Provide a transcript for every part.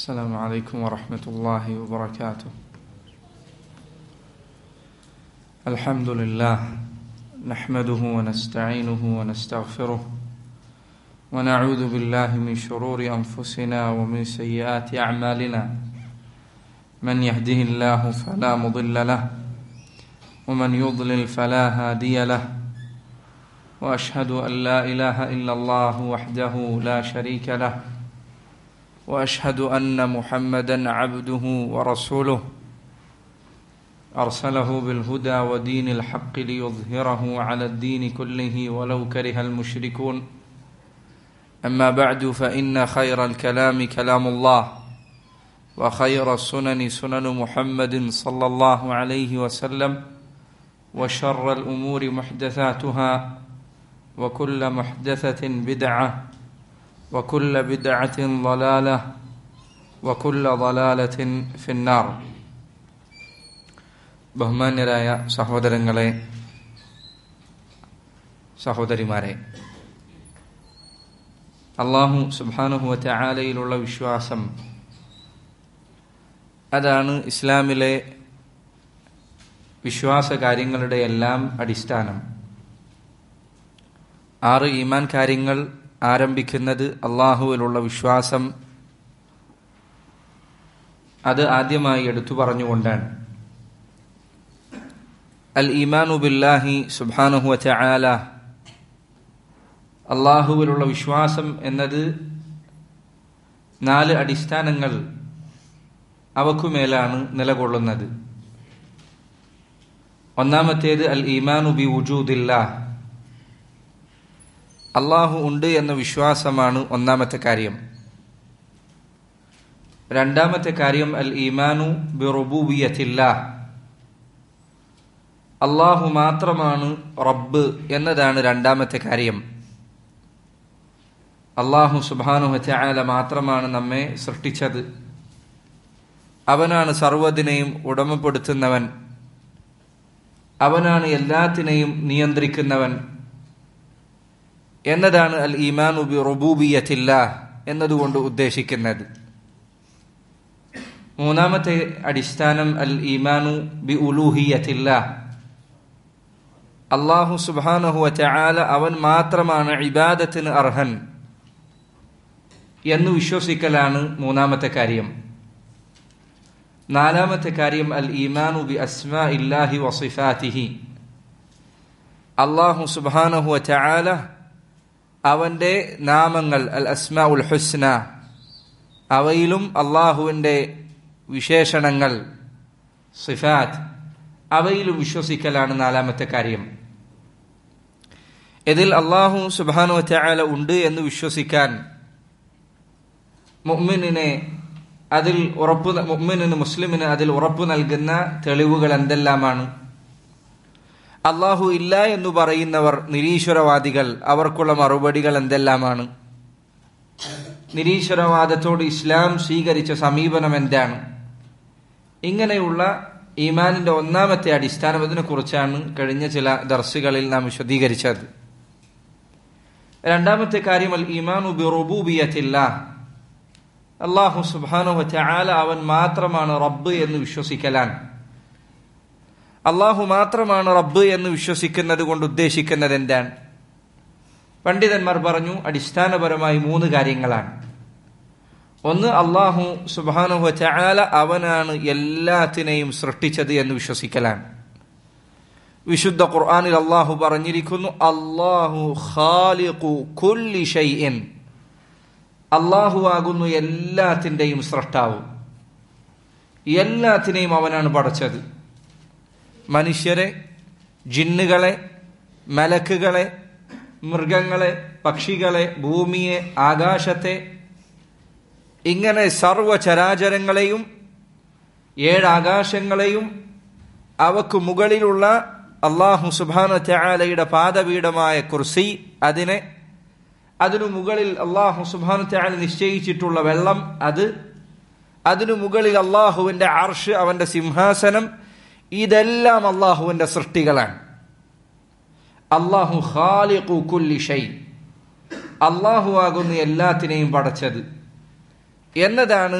السلام عليكم ورحمة الله وبركاته الحمد لله نحمده ونستعينه ونستغفره ونعوذ بالله من شرور أنفسنا ومن سيئات أعمالنا من يهده الله فلا مضل له ومن يضلل فلا هادي له واشهد ان لا اله الا الله وحده لا شريك له واشهد ان محمدا عبده ورسوله ارسله بالهدى ودين الحق ليظهره على الدين كله ولو كره المشركون اما بعد فان خير الكلام كلام الله وخير السنن سنن محمد صلى الله عليه وسلم وشر الامور محدثاتها وكل محدثة بدعة وكل بدعة ضلالة وكل ضلالة في النار ബഹുമാന്യരായ സഹോദരങ്ങളെ സഹോദരിമാരെ അള്ളാഹു സുബാനുഹുവറ്റ ആലയിലുള്ള വിശ്വാസം അതാണ് ഇസ്ലാമിലെ വിശ്വാസ കാര്യങ്ങളുടെ എല്ലാം അടിസ്ഥാനം ആറ് ഈമാൻ കാര്യങ്ങൾ ആരംഭിക്കുന്നത് അള്ളാഹുവിലുള്ള വിശ്വാസം അത് ആദ്യമായി എടുത്തു പറഞ്ഞുകൊണ്ടാണ് അൽ ഈമാനു ബില്ലാഹി സുബാനുഹു ചായാല അള്ളാഹുവിലുള്ള വിശ്വാസം എന്നത് നാല് അടിസ്ഥാനങ്ങൾ അവക്കുമേലാണ് നിലകൊള്ളുന്നത് ഒന്നാമത്തേത് അൽ ഈമാനു ബി വുജൂദില്ലാ അള്ളാഹു ഉണ്ട് എന്ന വിശ്വാസമാണ് ഒന്നാമത്തെ കാര്യം രണ്ടാമത്തെ കാര്യം അൽ ഈമാനു ബിറുബൂബിയത്തില്ല അള്ളാഹു മാത്രമാണ് റബ്ബ് എന്നതാണ് രണ്ടാമത്തെ കാര്യം അള്ളാഹു സുബാനു ചായാല മാത്രമാണ് നമ്മെ സൃഷ്ടിച്ചത് അവനാണ് സർവ്വതിനെയും ഉടമപ്പെടുത്തുന്നവൻ അവനാണ് എല്ലാത്തിനെയും നിയന്ത്രിക്കുന്നവൻ എന്നതാണ് അൽ ഈമാനു ബി റുബൂബിയത്തില്ല എന്നതുകൊണ്ട് ഉദ്ദേശിക്കുന്നത് മൂന്നാമത്തെ അടിസ്ഥാനം അൽ ഈമാനു ബി ഉലൂഹിയത്തില്ല അള്ളാഹു സുബാനഹു ചാല അവൻ മാത്രമാണ് ഇബാദത്തിന് അർഹൻ എന്ന് വിശ്വസിക്കലാണ് മൂന്നാമത്തെ കാര്യം നാലാമത്തെ കാര്യം അൽ ഈമാനു ബി അസ്മാ ഇല്ലാഹി വസിഫാത്തിഹി അള്ളാഹു സുബാനഹു ചാല അവന്റെ നാമങ്ങൾ അൽ അസ്മാ ഉൽ ഹുസ്ന അവയിലും അള്ളാഹുവിൻ്റെ വിശേഷണങ്ങൾ സിഫാത്ത് അവയിലും വിശ്വസിക്കലാണ് നാലാമത്തെ കാര്യം ഇതിൽ അള്ളാഹു സുബാനു ചായാല ഉണ്ട് എന്ന് വിശ്വസിക്കാൻ മുഅ്മിനിനെ അതിൽ ഉറപ്പ് മുഅ്മിനിന് മുസ്ലിമിന് അതിൽ ഉറപ്പ് നൽകുന്ന തെളിവുകൾ എന്തെല്ലാമാണ് അള്ളാഹു ഇല്ല എന്ന് പറയുന്നവർ നിരീശ്വരവാദികൾ അവർക്കുള്ള മറുപടികൾ എന്തെല്ലാമാണ് നിരീശ്വരവാദത്തോട് ഇസ്ലാം സ്വീകരിച്ച സമീപനം എന്താണ് ഇങ്ങനെയുള്ള ഈമാനിന്റെ ഒന്നാമത്തെ അടിസ്ഥാനം ഇതിനെക്കുറിച്ചാണ് കഴിഞ്ഞ ചില ദർസുകളിൽ നാം വിശദീകരിച്ചത് രണ്ടാമത്തെ കാര്യം അൽ ഈമാനു ബിറുബൂബിയത്തില്ല അള്ളാഹു സുബാനു ചാല അവൻ മാത്രമാണ് റബ്ബ് എന്ന് വിശ്വസിക്കലാണ് അള്ളാഹു മാത്രമാണ് റബ്ബ് എന്ന് വിശ്വസിക്കുന്നത് കൊണ്ട് ഉദ്ദേശിക്കുന്നത് എന്താണ് പണ്ഡിതന്മാർ പറഞ്ഞു അടിസ്ഥാനപരമായി മൂന്ന് കാര്യങ്ങളാണ് ഒന്ന് അള്ളാഹു സുബാനുഹ ചാല അവനാണ് എല്ലാത്തിനെയും സൃഷ്ടിച്ചത് എന്ന് വിശ്വസിക്കലാണ് വിശുദ്ധ ഖുർആാനിൽ അള്ളാഹു പറഞ്ഞിരിക്കുന്നു അള്ളാഹു ഖാലിഖു കുല്ലി ഷൈഇൻ അള്ളാഹു ആകുന്നു എല്ലാത്തിൻ്റെയും സൃഷ്ടാവ് എല്ലാത്തിനെയും അവനാണ് പടച്ചത് മനുഷ്യരെ ജിന്നുകളെ മലക്കുകളെ മൃഗങ്ങളെ പക്ഷികളെ ഭൂമിയെ ആകാശത്തെ ഇങ്ങനെ സർവചരാചരങ്ങളെയും ഏഴാകാശങ്ങളെയും അവക്ക് മുകളിലുള്ള അള്ളാഹു സുബാന ചായാലയുടെ പാദപീഠമായ കുർസി അതിനെ അതിനു മുകളിൽ അള്ളാഹു സുബാനു ചായാല നിശ്ചയിച്ചിട്ടുള്ള വെള്ളം അത് അതിനു മുകളിൽ അള്ളാഹുവിന്റെ അർഷ് അവന്റെ സിംഹാസനം ഇതെല്ലാം അള്ളാഹുവിന്റെ സൃഷ്ടികളാണ് അള്ളാഹു ഖാലിഖു കുല്ലി ഷൈ അള്ളാഹു ആകുന്നു എല്ലാത്തിനെയും പടച്ചത് എന്നതാണ്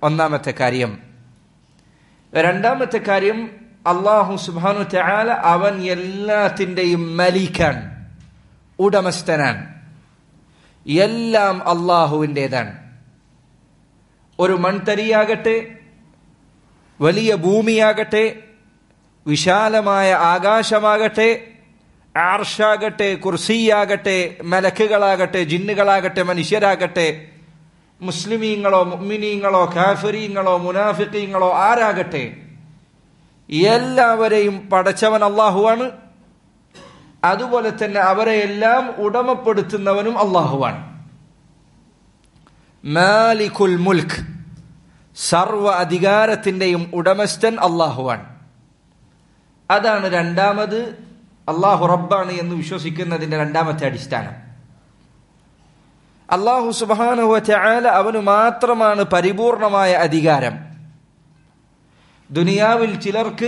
ഒന്നാമത്തെ കാര്യം രണ്ടാമത്തെ കാര്യം അള്ളാഹു സുബാനു ചാല അവൻ എല്ലാത്തിൻ്റെയും മലിക്കാൻ ഉടമസ്ഥനാൻ എല്ലാം അള്ളാഹുവിൻ്റെതാണ് ഒരു മൺതരിയാകട്ടെ വലിയ ഭൂമിയാകട്ടെ വിശാലമായ ആകാശമാകട്ടെ ആർഷാകട്ടെ കുർസിയാകട്ടെ മലക്കുകളാകട്ടെ ജിന്നുകളാകട്ടെ മനുഷ്യരാകട്ടെ മുസ്ലിമീങ്ങളോ മുഅ്മിനീങ്ങളോ കാഫിരീങ്ങളോ മുനാഫിക്കീങ്ങളോ ആരാകട്ടെ എല്ലാവരെയും പടച്ചവൻ അള്ളാഹുവാണ് അതുപോലെ തന്നെ അവരെ എല്ലാം ഉടമപ്പെടുത്തുന്നവനും അള്ളാഹുവാണ് മാലിക്കുൽ മുൽക്ക് സർവ അധികാരത്തിന്റെയും ഉടമസ്ഥൻ അള്ളാഹുവാണ് അതാണ് രണ്ടാമത് അള്ളാഹു റബ്ബാണ് എന്ന് വിശ്വസിക്കുന്നതിന്റെ രണ്ടാമത്തെ അടിസ്ഥാനം അള്ളാഹു സുബാനുവ ചായാല അവന് മാത്രമാണ് പരിപൂർണമായ അധികാരം ദുനിയാവിൽ ചിലർക്ക്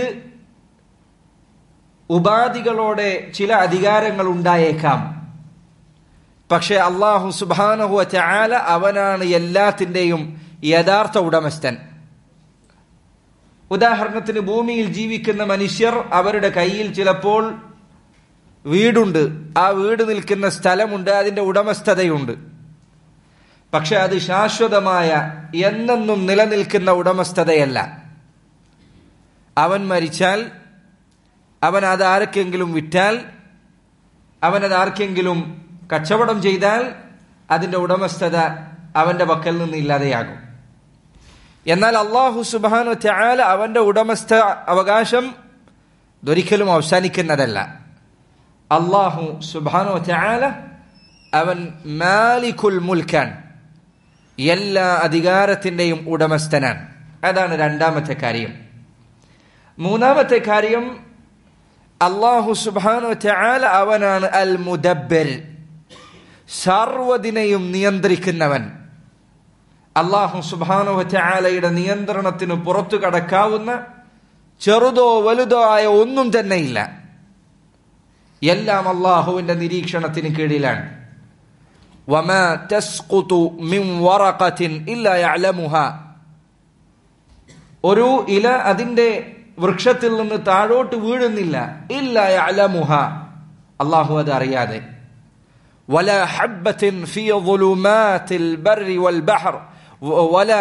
ഉപാധികളോടെ ചില അധികാരങ്ങൾ ഉണ്ടായേക്കാം പക്ഷെ അള്ളാഹു സുബാനഹുവ ചായാല അവനാണ് എല്ലാത്തിൻ്റെയും യഥാർത്ഥ ഉടമസ്ഥൻ ഉദാഹരണത്തിന് ഭൂമിയിൽ ജീവിക്കുന്ന മനുഷ്യർ അവരുടെ കയ്യിൽ ചിലപ്പോൾ വീടുണ്ട് ആ വീട് നിൽക്കുന്ന സ്ഥലമുണ്ട് അതിന്റെ ഉടമസ്ഥതയുണ്ട് പക്ഷെ അത് ശാശ്വതമായ എന്നെന്നും നിലനിൽക്കുന്ന ഉടമസ്ഥതയല്ല അവൻ മരിച്ചാൽ അവൻ അത് ആർക്കെങ്കിലും വിറ്റാൽ അവൻ അത് ആർക്കെങ്കിലും കച്ചവടം ചെയ്താൽ അതിന്റെ ഉടമസ്ഥത അവന്റെ പക്കൽ നിന്ന് ഇല്ലാതെയാകും എന്നാൽ അള്ളാഹു സുബാനു ത്യാല അവന്റെ ഉടമസ്ഥ അവകാശം ഒരിക്കലും അവസാനിക്കുന്നതല്ല അള്ളാഹു സുബാനു ത്യാല അവൻ മാലിക്കുൽ മുൽക്കാൻ എല്ലാ അധികാരത്തിന്റെയും ഉടമസ്ഥനാണ് അതാണ് രണ്ടാമത്തെ കാര്യം മൂന്നാമത്തെ കാര്യം അള്ളാഹു സുബാനു ത്യാല അവനാണ് അൽ മുദബ്ബർ സർവദിനെയും നിയന്ത്രിക്കുന്നവൻ അള്ളാഹു സുബാനു ത്യാലയുടെ നിയന്ത്രണത്തിന് പുറത്തു കടക്കാവുന്ന ചെറുതോ വലുതോ ആയ ഒന്നും തന്നെയില്ല എല്ലാം അള്ളാഹുവിന്റെ നിരീക്ഷണത്തിന് കീഴിലാണ് وما تسقط من ورقة إلا يعلمها ഒരു ഇല അതിന്റെ വൃക്ഷത്തിൽ നിന്ന് താഴോട്ട് വീഴുന്നില്ല ഇല്ല യഅലമുഹ അള്ളാഹു അത് അറിയാതെ ولا حبة في ظلمات البر والبحر ولا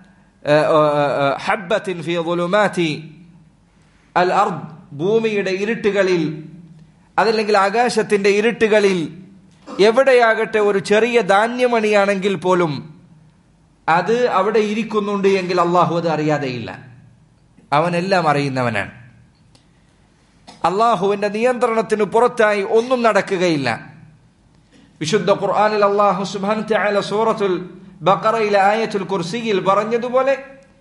حبة في ظلمات الأرض ഭൂമിയുടെ ഇരുട്ടുകളിൽ അതല്ലെങ്കിൽ ആകാശത്തിന്റെ ഇരുട്ടുകളിൽ എവിടെയാകട്ടെ ഒരു ചെറിയ ധാന്യമണിയാണെങ്കിൽ പോലും അത് അവിടെ ഇരിക്കുന്നുണ്ട് എങ്കിൽ അള്ളാഹു അത് അറിയാതെയില്ല അവനെല്ലാം അറിയുന്നവനാണ് അള്ളാഹുവിന്റെ നിയന്ത്രണത്തിന് പുറത്തായി ഒന്നും നടക്കുകയില്ല വിശുദ്ധ ഖുർആാനിൽ അള്ളാഹു സുബാൻ സൂറത്തുൽ ബക്കറയിലെ ആയത്തുൽ കുർസിയിൽ പറഞ്ഞതുപോലെ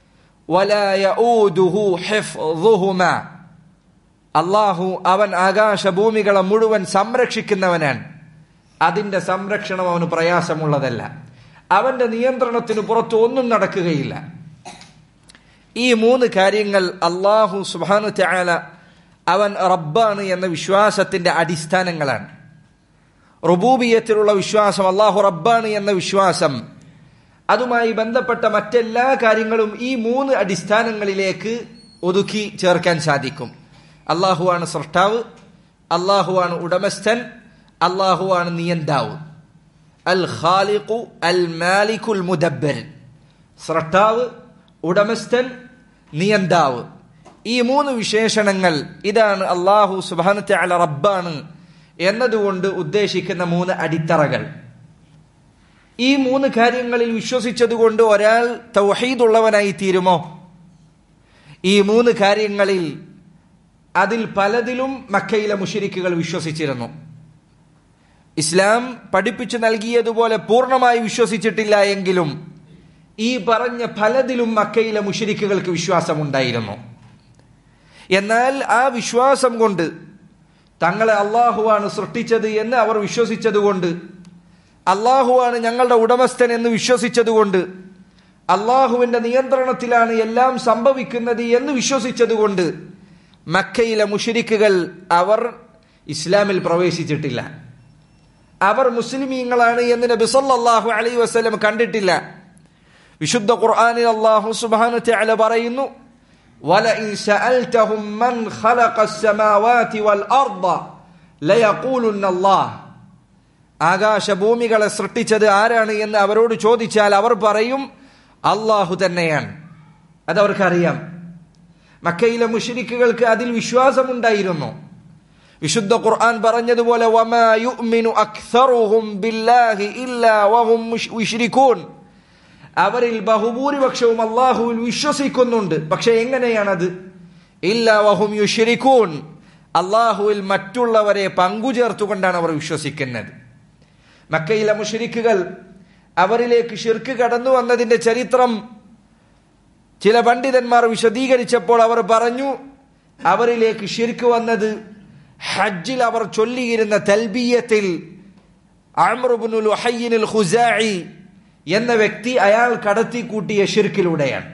അള്ളാഹു അവൻ ആകാശഭൂമികളെ മുഴുവൻ സംരക്ഷിക്കുന്നവനാണ് അതിന്റെ സംരക്ഷണം അവന് പ്രയാസമുള്ളതല്ല അവന്റെ നിയന്ത്രണത്തിന് പുറത്ത് ഒന്നും നടക്കുകയില്ല ഈ മൂന്ന് കാര്യങ്ങൾ അള്ളാഹു സുബാനു ത്യാല അവൻ റബ്ബാണ് എന്ന വിശ്വാസത്തിന്റെ അടിസ്ഥാനങ്ങളാണ് റുബൂബിയത്തിലുള്ള വിശ്വാസം അള്ളാഹു റബ്ബാണ് എന്ന വിശ്വാസം അതുമായി ബന്ധപ്പെട്ട മറ്റെല്ലാ കാര്യങ്ങളും ഈ മൂന്ന് അടിസ്ഥാനങ്ങളിലേക്ക് ഒതുക്കി ചേർക്കാൻ സാധിക്കും അള്ളാഹുവാണ് സൃഷ്ടാവ് അള്ളാഹുവാണ് ഉടമസ്ഥൻ അള്ളാഹുവാണ് നിയന്താവ് അൽ ഖാലിഖു അൽ മാലിക്കുൽ മുദബ്ബർ സൃഷ്ടാവ് ഉടമസ്ഥൻ നിയന്താവ് ഈ മൂന്ന് വിശേഷണങ്ങൾ ഇതാണ് അള്ളാഹു സുബാനത്തെ അല റബ്ബാണ് എന്നതുകൊണ്ട് ഉദ്ദേശിക്കുന്ന മൂന്ന് അടിത്തറകൾ ഈ മൂന്ന് കാര്യങ്ങളിൽ വിശ്വസിച്ചതുകൊണ്ട് ഒരാൾ തൗഹീദുള്ളവനായി തീരുമോ ഈ മൂന്ന് കാര്യങ്ങളിൽ അതിൽ പലതിലും മക്കയിലെ മുഷിരിക്കുകൾ വിശ്വസിച്ചിരുന്നു ഇസ്ലാം പഠിപ്പിച്ചു നൽകിയതുപോലെ പൂർണ്ണമായി വിശ്വസിച്ചിട്ടില്ല എങ്കിലും ഈ പറഞ്ഞ പലതിലും മക്കയിലെ മുഷിരിക്കുകൾക്ക് വിശ്വാസമുണ്ടായിരുന്നു എന്നാൽ ആ വിശ്വാസം കൊണ്ട് തങ്ങളെ അള്ളാഹുവാണ് സൃഷ്ടിച്ചത് എന്ന് അവർ വിശ്വസിച്ചതുകൊണ്ട് അള്ളാഹുവാണ് ഞങ്ങളുടെ ഉടമസ്ഥൻ എന്ന് വിശ്വസിച്ചതുകൊണ്ട് അള്ളാഹുവിന്റെ നിയന്ത്രണത്തിലാണ് എല്ലാം സംഭവിക്കുന്നത് എന്ന് വിശ്വസിച്ചതുകൊണ്ട് മക്കയിലെ മുഷിരിക്കുകൾ അവർ ഇസ്ലാമിൽ പ്രവേശിച്ചിട്ടില്ല അവർ മുസ്ലിമീങ്ങളാണ് എന്ന് നബി സല്ലല്ലാഹു അലൈഹി വസല്ലം കണ്ടിട്ടില്ല വിശുദ്ധ ഖുർആനിൽ അല്ലാഹു സുബ്ഹാനഹു തആല പറയുന്നു ولئن سألتهم من خلق السماوات والأرض ليقولن الله ആകാശഭൂമികളെ സൃഷ്ടിച്ചത് ആരാണ് എന്ന് അവരോട് ചോദിച്ചാൽ അവർ പറയും അള്ളാഹു തന്നെയാണ് അതവർക്കറിയാം മക്കയിലെ മുഷരിക്കുകൾക്ക് അതിൽ വിശ്വാസമുണ്ടായിരുന്നു വിശുദ്ധ ഖുർആൻ പറഞ്ഞതുപോലെ വമാ യുഅ്മിനു അക്സറുഹും ബില്ലാഹി ഇല്ലാ വഹും യുശ്രികൂൻ അവരിൽ ബഹുഭൂരിപക്ഷവും അള്ളാഹുവിൽ വിശ്വസിക്കുന്നുണ്ട് പക്ഷെ എങ്ങനെയാണത് ഇല്ലാ വഹും യുശ്രികൂൻ അള്ളാഹുവിൽ മറ്റുള്ളവരെ പങ്കുചേർത്തുകൊണ്ടാണ് അവർ വിശ്വസിക്കുന്നത് മക്കയിലെ മുഷരിക്കുകൾ അവരിലേക്ക് ഷിർക്ക് കടന്നു വന്നതിന്റെ ചരിത്രം ചില പണ്ഡിതന്മാർ വിശദീകരിച്ചപ്പോൾ അവർ പറഞ്ഞു അവരിലേക്ക് ഷിർക്ക് വന്നത് ഹജ്ജിൽ അവർ ചൊല്ലിയിരുന്ന തൽബീയത്തിൽ അമ്രുബുനുൽ ഹയ്യിനുൽ ഖുസാഇ എന്ന വ്യക്തി അയാൾ കടത്തിക്കൂട്ടിയ ഷിർക്കിലൂടെയാണ്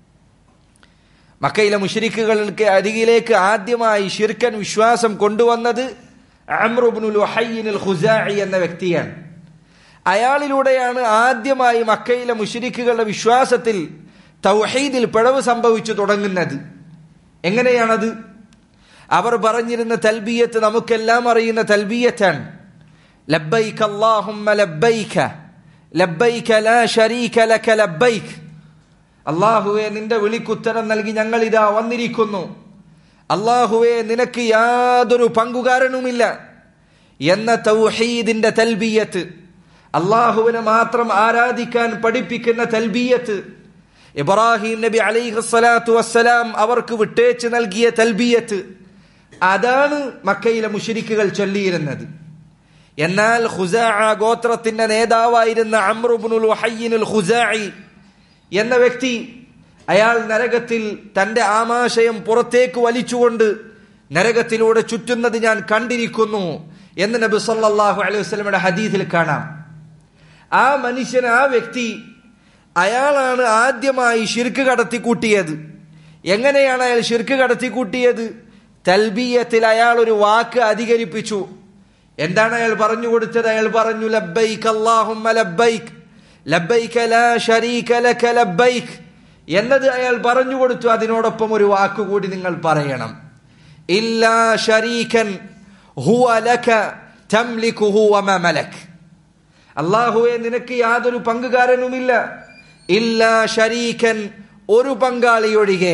മക്കയിലെ മുഷരിക്കുകൾക്ക് അരികിലേക്ക് ആദ്യമായി ഷിർക്കൻ വിശ്വാസം കൊണ്ടുവന്നത് അമ്രുബുനുൽ ഹയ്യിനുൽ ഖുസാഇ എന്ന വ്യക്തിയാണ് അയാളിലൂടെയാണ് ആദ്യമായി മക്കയിലെ മുഷരിക്കുകളുടെ വിശ്വാസത്തിൽ തൗഹീദിൽ പിഴവ് സംഭവിച്ചു തുടങ്ങുന്നത് എങ്ങനെയാണത് അവർ പറഞ്ഞിരുന്ന തൽബിയത്ത് നമുക്കെല്ലാം അറിയുന്ന തൽബിയത്താണ് ലബ്ബൈക അല്ലാഹുമ്മ ലബ്ബൈക ലബ്ബൈക ലാ ശരീക ലക ലബ്ബൈക അള്ളാഹുവെ നിന്റെ വിളിക്കുത്തരം നൽകി ഞങ്ങൾ ഇതാ വന്നിരിക്കുന്നു അള്ളാഹുവെ നിനക്ക് യാതൊരു പങ്കുകാരനുമില്ല എന്ന തൗഹീദിന്റെ തൽബിയത്ത് അള്ളാഹുവിനെ മാത്രം ആരാധിക്കാൻ പഠിപ്പിക്കുന്ന തൽബിയത്ത് ഇബ്രാഹിം നബി അലൈഹി സ്വലാത്തു വസ്സലാം അവർക്ക് വിട്ടേച്ച് നൽകിയ തൽബിയത്ത് അതാണ് മക്കയിലെ മുഷരിക്കുകൾ ചൊല്ലിയിരുന്നത് എന്നാൽ ഖുസാ ഗോത്രത്തിന്റെ നേതാവായിരുന്ന അമ്രുബുനുൽ ഹയ്യിനുൽ ഖുസായി എന്ന വ്യക്തി അയാൾ നരകത്തിൽ തന്റെ ആമാശയം പുറത്തേക്ക് വലിച്ചുകൊണ്ട് നരകത്തിലൂടെ ചുറ്റുന്നത് ഞാൻ കണ്ടിരിക്കുന്നു എന്ന് നബി സല്ലല്ലാഹു അലൈഹി വസല്ലമയുടെ ഹദീസിൽ കാണാം ആ മനുഷ്യൻ ആ വ്യക്തി അയാളാണ് ആദ്യമായി ഷിർക്ക് കടത്തിക്കൂട്ടിയത് എങ്ങനെയാണ് അയാൾ ഷിർക്ക് കടത്തിക്കൂട്ടിയത് തൽബീയത്തിൽ അയാൾ ഒരു വാക്ക് അധികരിപ്പിച്ചു എന്താണ് അയാൾ പറഞ്ഞു കൊടുത്തത് അയാൾ പറഞ്ഞു ലബ്ബൈക്ക് അല്ലാഹുമ്മ ലബ്ബൈക്ക് ലബ്ബൈക ലാ ശരീക ലക ലബ്ബൈക്ക് എന്നത് അയാൾ പറഞ്ഞു കൊടുത്തു അതിനോടൊപ്പം ഒരു വാക്കുകൂടി നിങ്ങൾ പറയണം ഇല്ലാ ശരീകൻ ഹുവ ലക തംലികുഹു വമാ മലക് അള്ളാഹുവെ നിനക്ക് യാതൊരു പങ്കുകാരനുമില്ല ഇല്ലാ ശരീക്കൻ ഒരു പങ്കാളിയൊഴികെ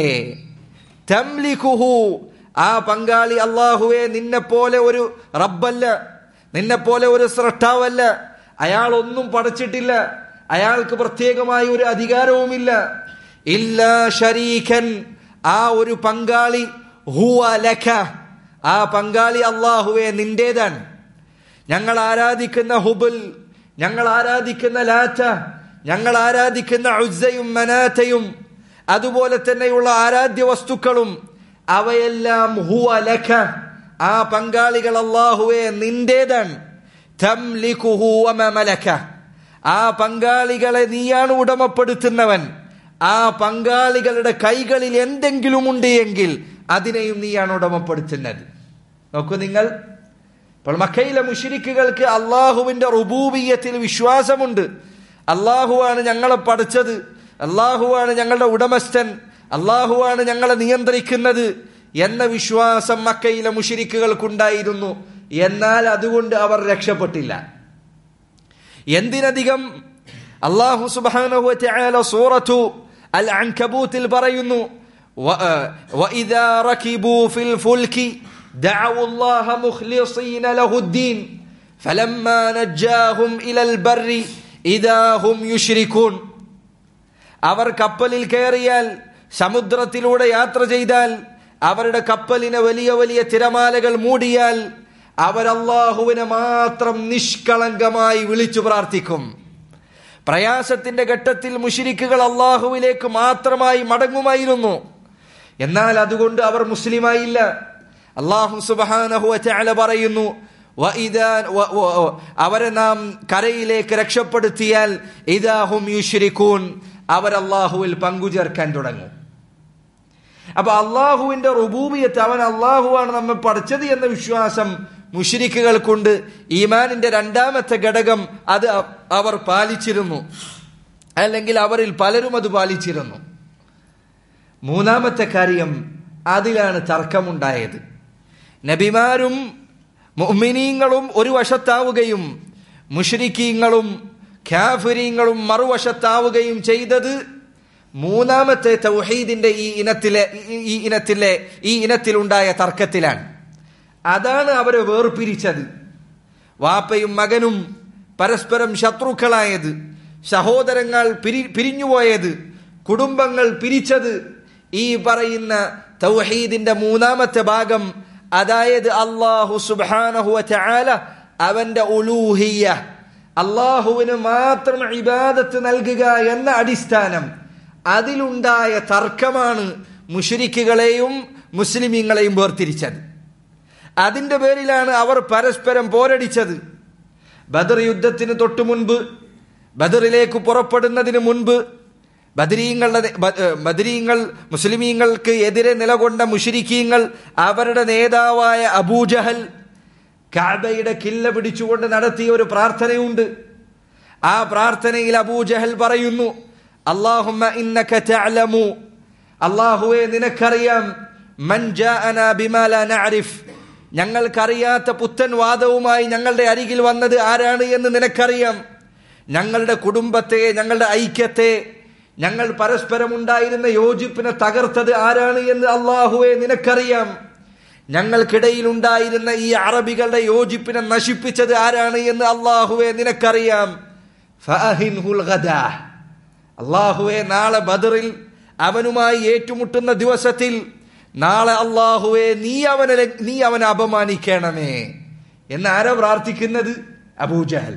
തംലികുഹു ആ പങ്കാളി അള്ളാഹുവെ നിന്നെ പോലെ ഒരു റബ്ബല്ല നിന്നെ പോലെ ഒരു സൃഷ്ടാവല്ല അയാൾ ഒന്നും പഠിച്ചിട്ടില്ല അയാൾക്ക് പ്രത്യേകമായ ഒരു അധികാരവുമില്ല ഇല്ലാ ശരീഖൻ ആ ഒരു പങ്കാളി ഹുവ ലഖ ആ പങ്കാളി അള്ളാഹുവെ നിന്റേതാണ് ഞങ്ങൾ ആരാധിക്കുന്ന ഹുബുൽ ഞങ്ങൾ ആരാധിക്കുന്ന ലാറ്റ ഞങ്ങൾ ആരാധിക്കുന്ന ഉസ്സയും മനാത്തയും അതുപോലെ തന്നെയുള്ള ആരാധ്യ വസ്തുക്കളും അവയെല്ലാം ഹുവ ലഖ ആ പങ്കാളികൾ അള്ളാഹുവെ നിന്റേതാണ് തംലികുഹു വമമലക ആ പങ്കാളികളെ നീയാണ് ഉടമപ്പെടുത്തുന്നവൻ ആ പങ്കാളികളുടെ കൈകളിൽ എന്തെങ്കിലും ഉണ്ട് എങ്കിൽ അതിനെയും നീയാണ് ഉടമപ്പെടുത്തുന്നത് നോക്കൂ നിങ്ങൾ ഇപ്പോൾ മക്കയിലെ മുഷിരിക്കുകൾക്ക് അള്ളാഹുവിന്റെ റുബൂബിയത്തിൽ വിശ്വാസമുണ്ട് അള്ളാഹുവാണ് ഞങ്ങളെ പഠിച്ചത് അള്ളാഹുവാണ് ഞങ്ങളുടെ ഉടമസ്ഥൻ അള്ളാഹുവാണ് ഞങ്ങളെ നിയന്ത്രിക്കുന്നത് എന്ന വിശ്വാസം മക്കയിലെ മുഷിരിക്കുകൾക്കുണ്ടായിരുന്നു എന്നാൽ അതുകൊണ്ട് അവർ രക്ഷപ്പെട്ടില്ല എന്തിനധികം അള്ളാഹു സുബാനഹു സൂറത്തു അൽ അൻകബൂത്തിൽ പറയുന്നു وإذا ركبوا في الفلك دعوا الله مخلصين له الدين فلما نجاهم إلى البر إذا هم يشركون അവർ കപ്പലിൽ കയറിയാൽ സമുദ്രത്തിലൂടെ യാത്ര ചെയ്താൽ അവരുടെ കപ്പലിനെ വലിയ വലിയ തിരമാലകൾ മൂടിയാൽ അവരല്ലാഹുവിനെ മാത്രം നിഷ്കളങ്കമായി വിളിച്ചു പ്രാർത്ഥിക്കും പ്രയാസത്തിന്റെ ഘട്ടത്തിൽ മുഷിരിക്കുകൾ അള്ളാഹുവിലേക്ക് മാത്രമായി മടങ്ങുമായിരുന്നു എന്നാൽ അതുകൊണ്ട് അവർ മുസ്ലിമായില്ല അള്ളാഹു സുബാനഹു ചാല പറയുന്നു അവരെ നാം കരയിലേക്ക് രക്ഷപ്പെടുത്തിയാൽ ഇതാഹും യുശ്രിക്കൂൻ അവർ അള്ളാഹുവിൽ പങ്കുചേർക്കാൻ തുടങ്ങും അപ്പൊ അള്ളാഹുവിന്റെ റുബൂബിയത്ത് അവൻ അള്ളാഹുവാണ് നമ്മെ പഠിച്ചത് എന്ന വിശ്വാസം മുഷിരിക്കുകൾക്കുണ്ട് ഈമാനിന്റെ രണ്ടാമത്തെ ഘടകം അത് അവർ പാലിച്ചിരുന്നു അല്ലെങ്കിൽ അവരിൽ പലരും അത് പാലിച്ചിരുന്നു മൂന്നാമത്തെ കാര്യം അതിലാണ് തർക്കമുണ്ടായത് നബിമാരും മുഅ്മിനീങ്ങളും ഒരു വശത്താവുകയും മുഷ്രിക്കീങ്ങളും ഖാഫിരീങ്ങളും മറുവശത്താവുകയും ചെയ്തത് മൂന്നാമത്തെ തൗഹീദിന്റെ ഈ ഇനത്തിലെ ഈ- ഈ ഇനത്തിലെ ഈ ഇനത്തിലുണ്ടായ തർക്കത്തിലാണ് അതാണ് അവരെ വേർപിരിച്ചത് വാപ്പയും മകനും പരസ്പരം ശത്രുക്കളായത് സഹോദരങ്ങൾ പിരി പിരിഞ്ഞുപോയത് കുടുംബങ്ങൾ പിരിച്ചത് ഈ പറയുന്ന തൗഹീദിന്റെ മൂന്നാമത്തെ ഭാഗം അതായത് അള്ളാഹു സുബ്ഹാനഹു വതആല അവന്റെ ഉലൂഹിയ അള്ളാഹുവിന് മാത്രം ഇബാദത്ത് നൽകുക എന്ന അടിസ്ഥാനം അതിലുണ്ടായ തർക്കമാണ് മുഷരിക്കുകളെയും മുസ്ലിമീങ്ങളെയും വേർതിരിച്ചത് അതിന്റെ പേരിലാണ് അവർ പരസ്പരം പോരടിച്ചത് ബദർ യുദ്ധത്തിന് തൊട്ടു മുൻപ് ബദറിലേക്ക് പുറപ്പെടുന്നതിന് മുൻപ് ബദരീങ്ങളുടെ ബദരീങ്ങൾ മുസ്ലിമീങ്ങൾക്ക് എതിരെ നിലകൊണ്ട മുഷരിക്കീങ്ങൾ അവരുടെ നേതാവായ അബൂജഹൽ കാബയുടെ കില്ല പിടിച്ചുകൊണ്ട് നടത്തിയ ഒരു പ്രാർത്ഥനയുണ്ട് ആ പ്രാർത്ഥനയിൽ അബൂജഹൽ പറയുന്നു അള്ളാഹുമ്മ ഇന്നക തഅലമു അള്ളാഹുവെ നിനക്കറിയാം മൻ ജാഅനാ ബിമാ ലാ നഅരിഫ് ഞങ്ങൾക്കറിയാത്ത പുത്തൻ വാദവുമായി ഞങ്ങളുടെ അരികിൽ വന്നത് ആരാണ് എന്ന് നിനക്കറിയാം ഞങ്ങളുടെ കുടുംബത്തെ ഞങ്ങളുടെ ഐക്യത്തെ ഞങ്ങൾ പരസ്പരം ഉണ്ടായിരുന്ന യോജിപ്പിനെ തകർത്തത് ആരാണ് എന്ന് അള്ളാഹുവെ നിനക്കറിയാം ഞങ്ങൾക്കിടയിൽ ഉണ്ടായിരുന്ന ഈ അറബികളുടെ യോജിപ്പിനെ നശിപ്പിച്ചത് ആരാണ് എന്ന് അള്ളാഹുവെ നിനക്കറിയാം ഫഅഹിൻഹുൽ ഗദാ. അള്ളാഹുവെ നാളെ ബദറിൽ അവനുമായി ഏറ്റുമുട്ടുന്ന ദിവസത്തിൽ നാളെ അള്ളാഹുവെ നീ അവനെ നീ അവനെ അപമാനിക്കണമേ എന്ന് ആരാ പ്രാർത്ഥിക്കുന്നത് അബൂജഹൽ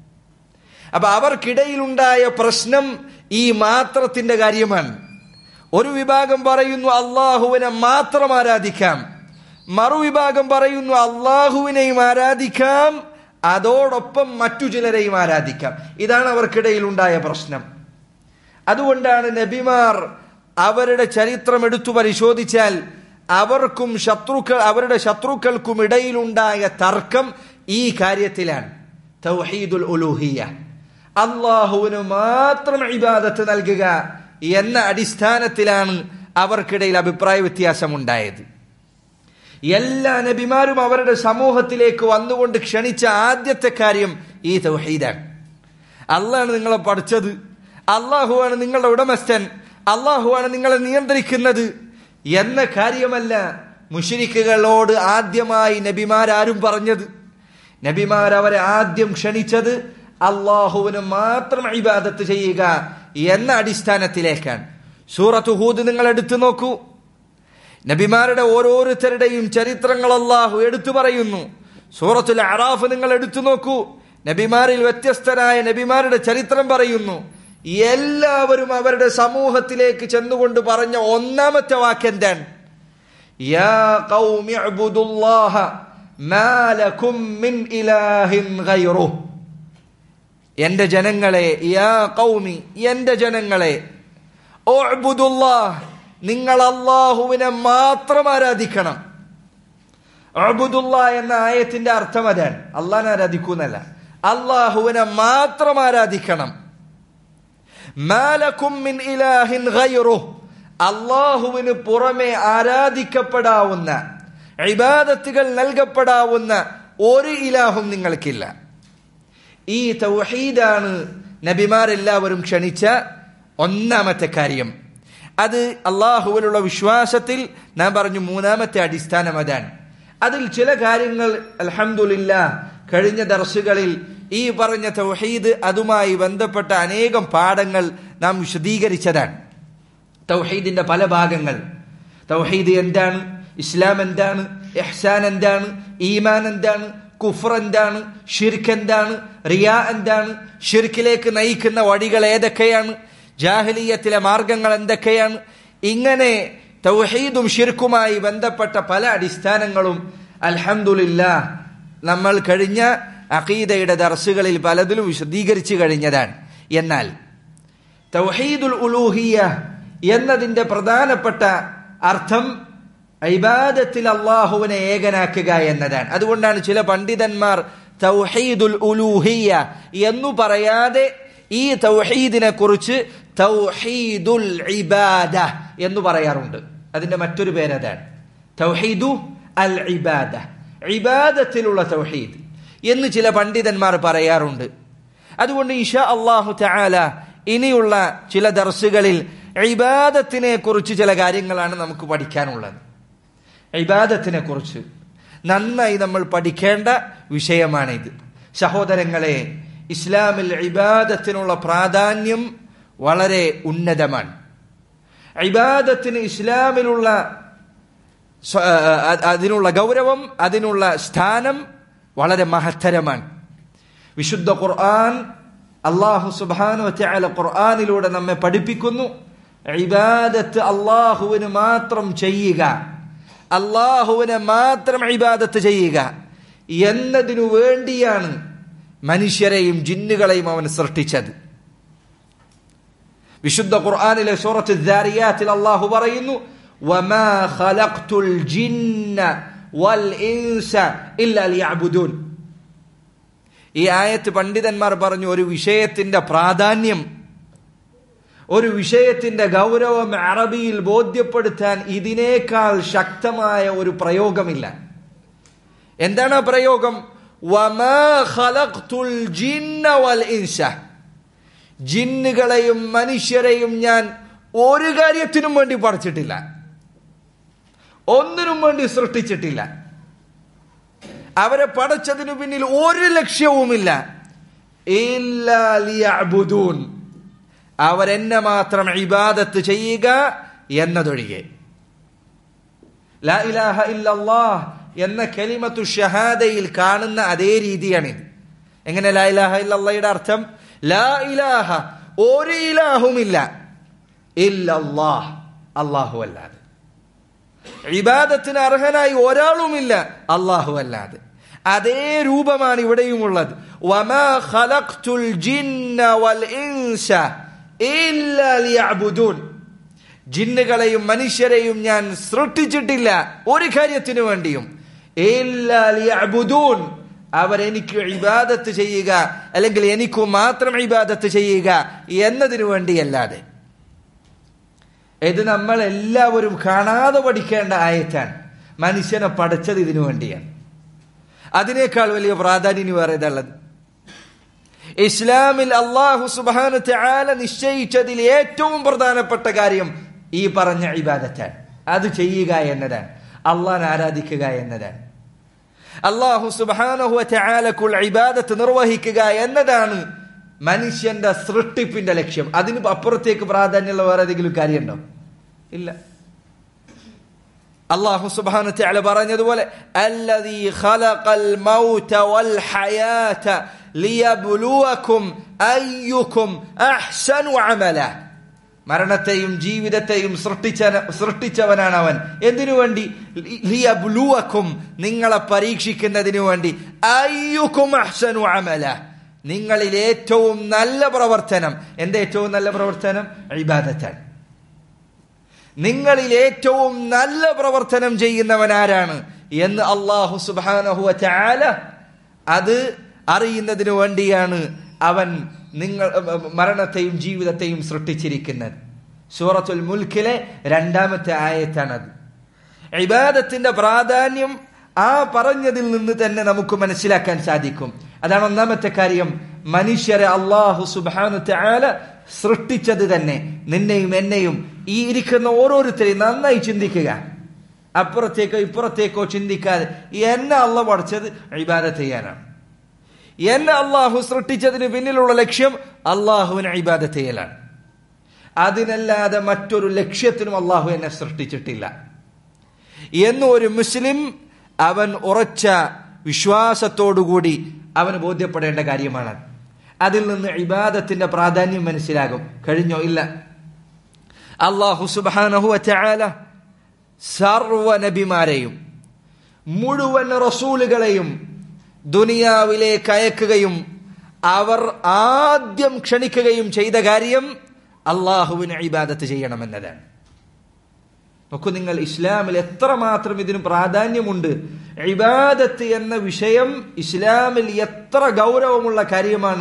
അപ്പൊ അവർക്കിടയിലുണ്ടായ പ്രശ്നം ഈ മാത്രത്തിന്റെ കാര്യമാണ് ഒരു വിഭാഗം പറയുന്നു അള്ളാഹുവിനെ മാത്രം ആരാധിക്കാം മറുവിഭാഗം പറയുന്നു അള്ളാഹുവിനെയും ആരാധിക്കാം അതോടൊപ്പം മറ്റു ചിലരെയും ആരാധിക്കാം ഇതാണ് അവർക്കിടയിൽ ഉണ്ടായ പ്രശ്നം അതുകൊണ്ടാണ് നബിമാർ അവരുടെ ചരിത്രം എടുത്തു പരിശോധിച്ചാൽ അവർക്കും ശത്രുക്കൾ അവരുടെ ശത്രുക്കൾക്കും ഇടയിലുണ്ടായ തർക്കം ഈ കാര്യത്തിലാണ് തൗഹീദുൽ ഉലൂഹിയ അള്ളാഹുവിന് മാത്രം ഇബാദത്ത് നൽകുക എന്ന അടിസ്ഥാനത്തിലാണ് അവർക്കിടയിൽ അഭിപ്രായ വ്യത്യാസമുണ്ടായത് എല്ലാ നബിമാരും അവരുടെ സമൂഹത്തിലേക്ക് വന്നുകൊണ്ട് ക്ഷണിച്ച ആദ്യത്തെ കാര്യം ഈ തൗഹീദാണ് അള്ളാണ് നിങ്ങളെ പഠിച്ചത് അള്ളാഹുവാണ് നിങ്ങളുടെ ഉടമസ്ഥൻ അള്ളാഹുവാണ് നിങ്ങളെ നിയന്ത്രിക്കുന്നത് എന്ന കാര്യമല്ല മുഷരിക്കുകളോട് ആദ്യമായി നബിമാരാരും പറഞ്ഞത് നബിമാർ അവരെ ആദ്യം ക്ഷണിച്ചത് അള്ളാഹുവിന് മാത്രം ഇബാദത്ത് ചെയ്യുക എന്ന അടിസ്ഥാനത്തിലേക്കാണ് സൂറത്ത് ഹൂദ് നിങ്ങൾ എടുത്തു നോക്കൂ നബിമാരുടെ ഓരോരുത്തരുടെയും ചരിത്രങ്ങൾ അള്ളാഹു എടുത്തു പറയുന്നു സൂറത്തുൽ അറാഫ് നിങ്ങൾ എടുത്തു നോക്കൂ നബിമാരിൽ വ്യത്യസ്തരായ നബിമാരുടെ ചരിത്രം പറയുന്നു എല്ലാവരും അവരുടെ സമൂഹത്തിലേക്ക് ചെന്നുകൊണ്ട് പറഞ്ഞ ഒന്നാമത്തെ വാക്ക് എന്താണ് യാ ഖൗമി അബ്ദുല്ലാഹ മാ ലക്കും മിൻ ഇലാഹിൻ ഗൈറുഹു എന്റെ ജനങ്ങളെ യാ കൗമി എന്റെ ജനങ്ങളെ ഉഅ്ബുദുല്ലാഹ് നിങ്ങൾ അള്ളാഹുവിനെ മാത്രം ആരാധിക്കണം അബുദുല്ല എന്ന ആയത്തിന്റെ അർത്ഥം അതാണ് അള്ളാഹിനെ ആരാധിക്കുന്നല്ല അള്ളാഹുവിനെ മാത്രം ആരാധിക്കണം മാലക്കും മിൻ ഇലാഹിൻ ഗൈറുഹ് അള്ളാഹുവിന് പുറമെ ആരാധിക്കപ്പെടാവുന്ന ഇബാദത്തുകൾ നൽകപ്പെടാവുന്ന ഒരു ഇലാഹും നിങ്ങൾക്കില്ല ഈ തൗഹീദാണ് നബിമാരെല്ലാവരും ക്ഷണിച്ച ഒന്നാമത്തെ കാര്യം അത് അള്ളാഹുവിലുള്ള വിശ്വാസത്തിൽ നാം പറഞ്ഞു മൂന്നാമത്തെ അടിസ്ഥാനം അതാണ് അതിൽ ചില കാര്യങ്ങൾ അൽഹംദുലില്ല കഴിഞ്ഞ ദർസുകളിൽ ഈ പറഞ്ഞ തൗഹീദ് അതുമായി ബന്ധപ്പെട്ട അനേകം പാഠങ്ങൾ നാം വിശദീകരിച്ചതാണ് തൗഹീദിന്റെ പല ഭാഗങ്ങൾ തൗഹീദ് എന്താണ് ഇസ്ലാം എന്താണ് എഹ്സാൻ എന്താണ് ഈമാൻ എന്താണ് കുഫർ എന്താണ് ഷിർക്ക് എന്താണ് റിയ എന്താണ് ഷിർക്കിലേക്ക് നയിക്കുന്ന വഴികൾ ഏതൊക്കെയാണ് ജാഹലീയത്തിലെ മാർഗങ്ങൾ എന്തൊക്കെയാണ് ഇങ്ങനെ തൗഹീദും ഷിർക്കുമായി ബന്ധപ്പെട്ട പല അടിസ്ഥാനങ്ങളും അൽഹംദുലില്ല നമ്മൾ കഴിഞ്ഞ അഖീദയുടെ ദർസുകളിൽ പലതിലും വിശദീകരിച്ചു കഴിഞ്ഞതാണ് എന്നാൽ തൗഹീദുൽ ഉലൂഹിയ എന്നതിന്റെ പ്രധാനപ്പെട്ട അർത്ഥം ഇബാദത്തിൽ അള്ളാഹുവിനെ ഏകനാക്കുക എന്നതാണ് അതുകൊണ്ടാണ് ചില പണ്ഡിതന്മാർ തൗഹീദുൽ ഉലൂഹിയ എന്നു പറയാതെ ഈ തൗഹീദിനെ കുറിച്ച് തൗഹീദുൽ ഇബാദ എന്ന് പറയാറുണ്ട് അതിന്റെ മറ്റൊരു പേരതാണ് തൗഹീദു അൽ ഇബാദ ഇബാദത്തിലുള്ള തൗഹീദ് എന്ന് ചില പണ്ഡിതന്മാർ പറയാറുണ്ട് അതുകൊണ്ട് ഇഷാ അള്ളാഹു തആല ഇനിയുള്ള ചില ദർസുകളിൽ ഇബാദത്തിനെ കുറിച്ച് ചില കാര്യങ്ങളാണ് നമുക്ക് പഠിക്കാനുള്ളത് ഇബാദത്തിനെ കുറിച്ച് നന്നായി നമ്മൾ പഠിക്കേണ്ട വിഷയമാണിത് സഹോദരങ്ങളെ ഇസ്ലാമിൽ ഇബാദത്തിനുള്ള പ്രാധാന്യം വളരെ ഉന്നതമാണ് ഇബാദത്തിന് ഇസ്ലാമിലുള്ള സ്വ- അ- അതിനുള്ള ഗൗരവം അതിനുള്ള സ്ഥാനം വളരെ മഹത്തരമാണ് വിശുദ്ധ ഖുർആൻ അള്ളാഹു സുബാനു വറ്റഅല ഖുർആനിലൂടെ നമ്മെ പഠിപ്പിക്കുന്നു ഇബാദത്ത് അള്ളാഹുവിന് മാത്രം ചെയ്യുക അള്ളാഹുവിനെ മാത്രം ഇബാദത്ത് ചെയ്യുക എന്നതിനു വേണ്ടിയാണ് മനുഷ്യരെയും ജിന്നുകളെയും അവൻ സൃഷ്ടിച്ചത് വിശുദ്ധ ഖുർആനിലെ സൂറത്ത് ദാരിയാത്തിൽ അള്ളാഹു പറയുന്നു വമാ ഖലഖ്തുൽ ജിന്ന വൽ ഇൻസ ഇല്ലാ ലിയഅ്ബുദൂൻ ഈ ആയത്ത് പണ്ഡിതന്മാർ പറഞ്ഞു ഒരു വിഷയത്തിന്റെ പ്രാധാന്യം ഒരു വിഷയത്തിന്റെ ഗൗരവം അറബിയിൽ ബോധ്യപ്പെടുത്താൻ ഇതിനേക്കാൾ ശക്തമായ ഒരു പ്രയോഗമില്ല എന്താണ് ആ പ്രയോഗം വമാ ഖലഖ്തുൽ ജിന്ന വൽ ഇൻസ ജിന്നുകളെയും മനുഷ്യരെയും ഞാൻ ഒരു കാര്യത്തിനും വേണ്ടി പഠിച്ചിട്ടില്ല ഒന്നിനും വേണ്ടി സൃഷ്ടിച്ചിട്ടില്ല അവരെ പടച്ചതിനു പിന്നിൽ ഒരു ലക്ഷ്യവുമില്ല ഇല്ലാ ലിയഅ്ബുദൂൻ. അവരെന്നെ മാത്രം ഇബാദത്ത് ചെയ്യുക എന്നതൊഴികെ ലാ ഇലാഹ ഇല്ലല്ലാഹ് എന്ന കലിമത്തു ഷഹാദയിൽ കാണുന്ന അതേ രീതിയാണിത് എങ്ങനെ ലാ ഇലാഹ ഇല്ലല്ലയുടെ അർത്ഥം ലാ ഇലാഹ ഒരു ഇലാഹുമില്ല ഇല്ലല്ലാഹ് അല്ലാഹു അല്ലാതെ ഇബാദത്തിന് അർഹനായി ഒരാളുമില്ല അള്ളാഹു അല്ലാതെ അതേ രൂപമാണ് ഇവിടെയുമുള്ളത് വമാ ഖലഖ്തുൽ ജിന്ന വൽ ഇൻസ ഇല്ലാ ലിയഅ്ബുദൂൻ ജിന്നുകളെയും മനുഷ്യരെയും ഞാൻ സൃഷ്ടിച്ചിട്ടില്ല ഒരു കാര്യത്തിനു വേണ്ടിയും ഇല്ലാ ലിയഅ്ബുദൂൻ അവരെനിക്ക് ഇബാദത്ത് ചെയ്യുക അല്ലെങ്കിൽ എനിക്കു മാത്രം ഇബാദത്ത് ചെയ്യുക എന്നതിനു വേണ്ടിയല്ലാതെ ഇത് നമ്മൾ എല്ലാവരും കാണാതെ പഠിക്കേണ്ട ആയത്താണ് മനുഷ്യനെ പഠിച്ചത് ഇതിനു വേണ്ടിയാണ് അതിനേക്കാൾ വലിയ പ്രാധാന്യം വേറെ ഇതുള്ളത് ഇസ്ലാമിൽ അള്ളാഹു സുബാനു ആല നിശ്ചയിച്ചതിൽ ഏറ്റവും പ്രധാനപ്പെട്ട കാര്യം ഈ പറഞ്ഞ ഇബാദത്താണ് അത് ചെയ്യുക എന്നതാണ് അള്ളാൻ ആരാധിക്കുക എന്നതാണ് അള്ളാഹു സുബാനഹു ആലക്കുള്ള ഇബാദത്ത് നിർവഹിക്കുക എന്നതാണ് മനുഷ്യന്റെ സൃഷ്ടിപ്പിന്റെ ലക്ഷ്യം അതിന് അപ്പുറത്തേക്ക് പ്രാധാന്യമുള്ള വേറെ ഏതെങ്കിലും കാര്യമുണ്ടോ ഇല്ല അള്ളാഹു സുബ്ഹാനഹു വതആല പറഞ്ഞതുപോലെ അല്ലദീ ഖലഖൽ മൗത വൽ ഹയാത ലിയബ്ലുവകും അയ്യുകും അഹ്സനു അമല മരണത്തെയും ജീവിതത്തെയും സൃഷ്ടിച്ച സൃഷ്ടിച്ചവനാണ് അവൻ എന്തിനു വേണ്ടി ലിയബ്ലുവകും നിങ്ങളെ പരീക്ഷിക്കുന്നതിനു വേണ്ടി അയ്യുകും അഹ്സനു അമല നിങ്ങളിൽ ഏറ്റവും നല്ല പ്രവർത്തനം എന്താ ഏറ്റവും നല്ല പ്രവർത്തനം ഇബാദത്താണ് നിങ്ങളിൽ ഏറ്റവും നല്ല പ്രവർത്തനം ചെയ്യുന്നവൻ ആരാണ് എന്ന് അള്ളാഹു സുബാനഹുവ ചാല അത് അറിയുന്നതിനു വേണ്ടിയാണ് അവൻ നിങ്ങൾ മരണത്തെയും ജീവിതത്തെയും സൃഷ്ടിച്ചിരിക്കുന്നത് സൂറത്തുൽ മുൽക്കിലെ രണ്ടാമത്തെ ആയത്താണത് ഇബാദത്തിന്റെ പ്രാധാന്യം ആ പറഞ്ഞതിൽ നിന്ന് തന്നെ നമുക്ക് മനസ്സിലാക്കാൻ സാധിക്കും അതാണ് ഒന്നാമത്തെ കാര്യം മനുഷ്യരെ അള്ളാഹു സുബാനു ആല സൃഷ്ടിച്ചത് തന്നെ നിന്നെയും എന്നെയും ഈ ഇരിക്കുന്ന ഓരോരുത്തരെയും നന്നായി ചിന്തിക്കുക അപ്പുറത്തേക്കോ ഇപ്പുറത്തേക്കോ ചിന്തിക്കാതെ എന്നെ അള്ള പഠിച്ചത് ഇബാദത്ത് ചെയ്യാനാണ് എന്നെ അള്ളാഹു സൃഷ്ടിച്ചതിന് പിന്നിലുള്ള ലക്ഷ്യം അള്ളാഹുവിന് ഇബാദത്ത് ചെയ്യലാണ് അതിനല്ലാതെ മറ്റൊരു ലക്ഷ്യത്തിനും അള്ളാഹു എന്നെ സൃഷ്ടിച്ചിട്ടില്ല എന്ന് ഒരു മുസ്ലിം അവൻ ഉറച്ച വിശ്വാസത്തോടുകൂടി അവന് ബോധ്യപ്പെടേണ്ട കാര്യമാണ് അതിൽ നിന്ന് ഇബാദത്തിന്റെ പ്രാധാന്യം മനസ്സിലാകും കഴിഞ്ഞോ ഇല്ല അള്ളാഹു സുബാനഹു ചാല സർവ നബിമാരെയും മുഴുവൻ റസൂലുകളെയും ദുനിയാവിലേക്ക് അയക്കുകയും അവർ ആദ്യം ക്ഷണിക്കുകയും ചെയ്ത കാര്യം അള്ളാഹുവിന് ഇബാദത്ത് ചെയ്യണമെന്നതാണ് നോക്കൂ നിങ്ങൾ ഇസ്ലാമിൽ എത്രമാത്രം ഇതിന് പ്രാധാന്യമുണ്ട് ഇബാദത്ത് എന്ന വിഷയം ഇസ്ലാമിൽ എത്ര ഗൗരവമുള്ള കാര്യമാണ്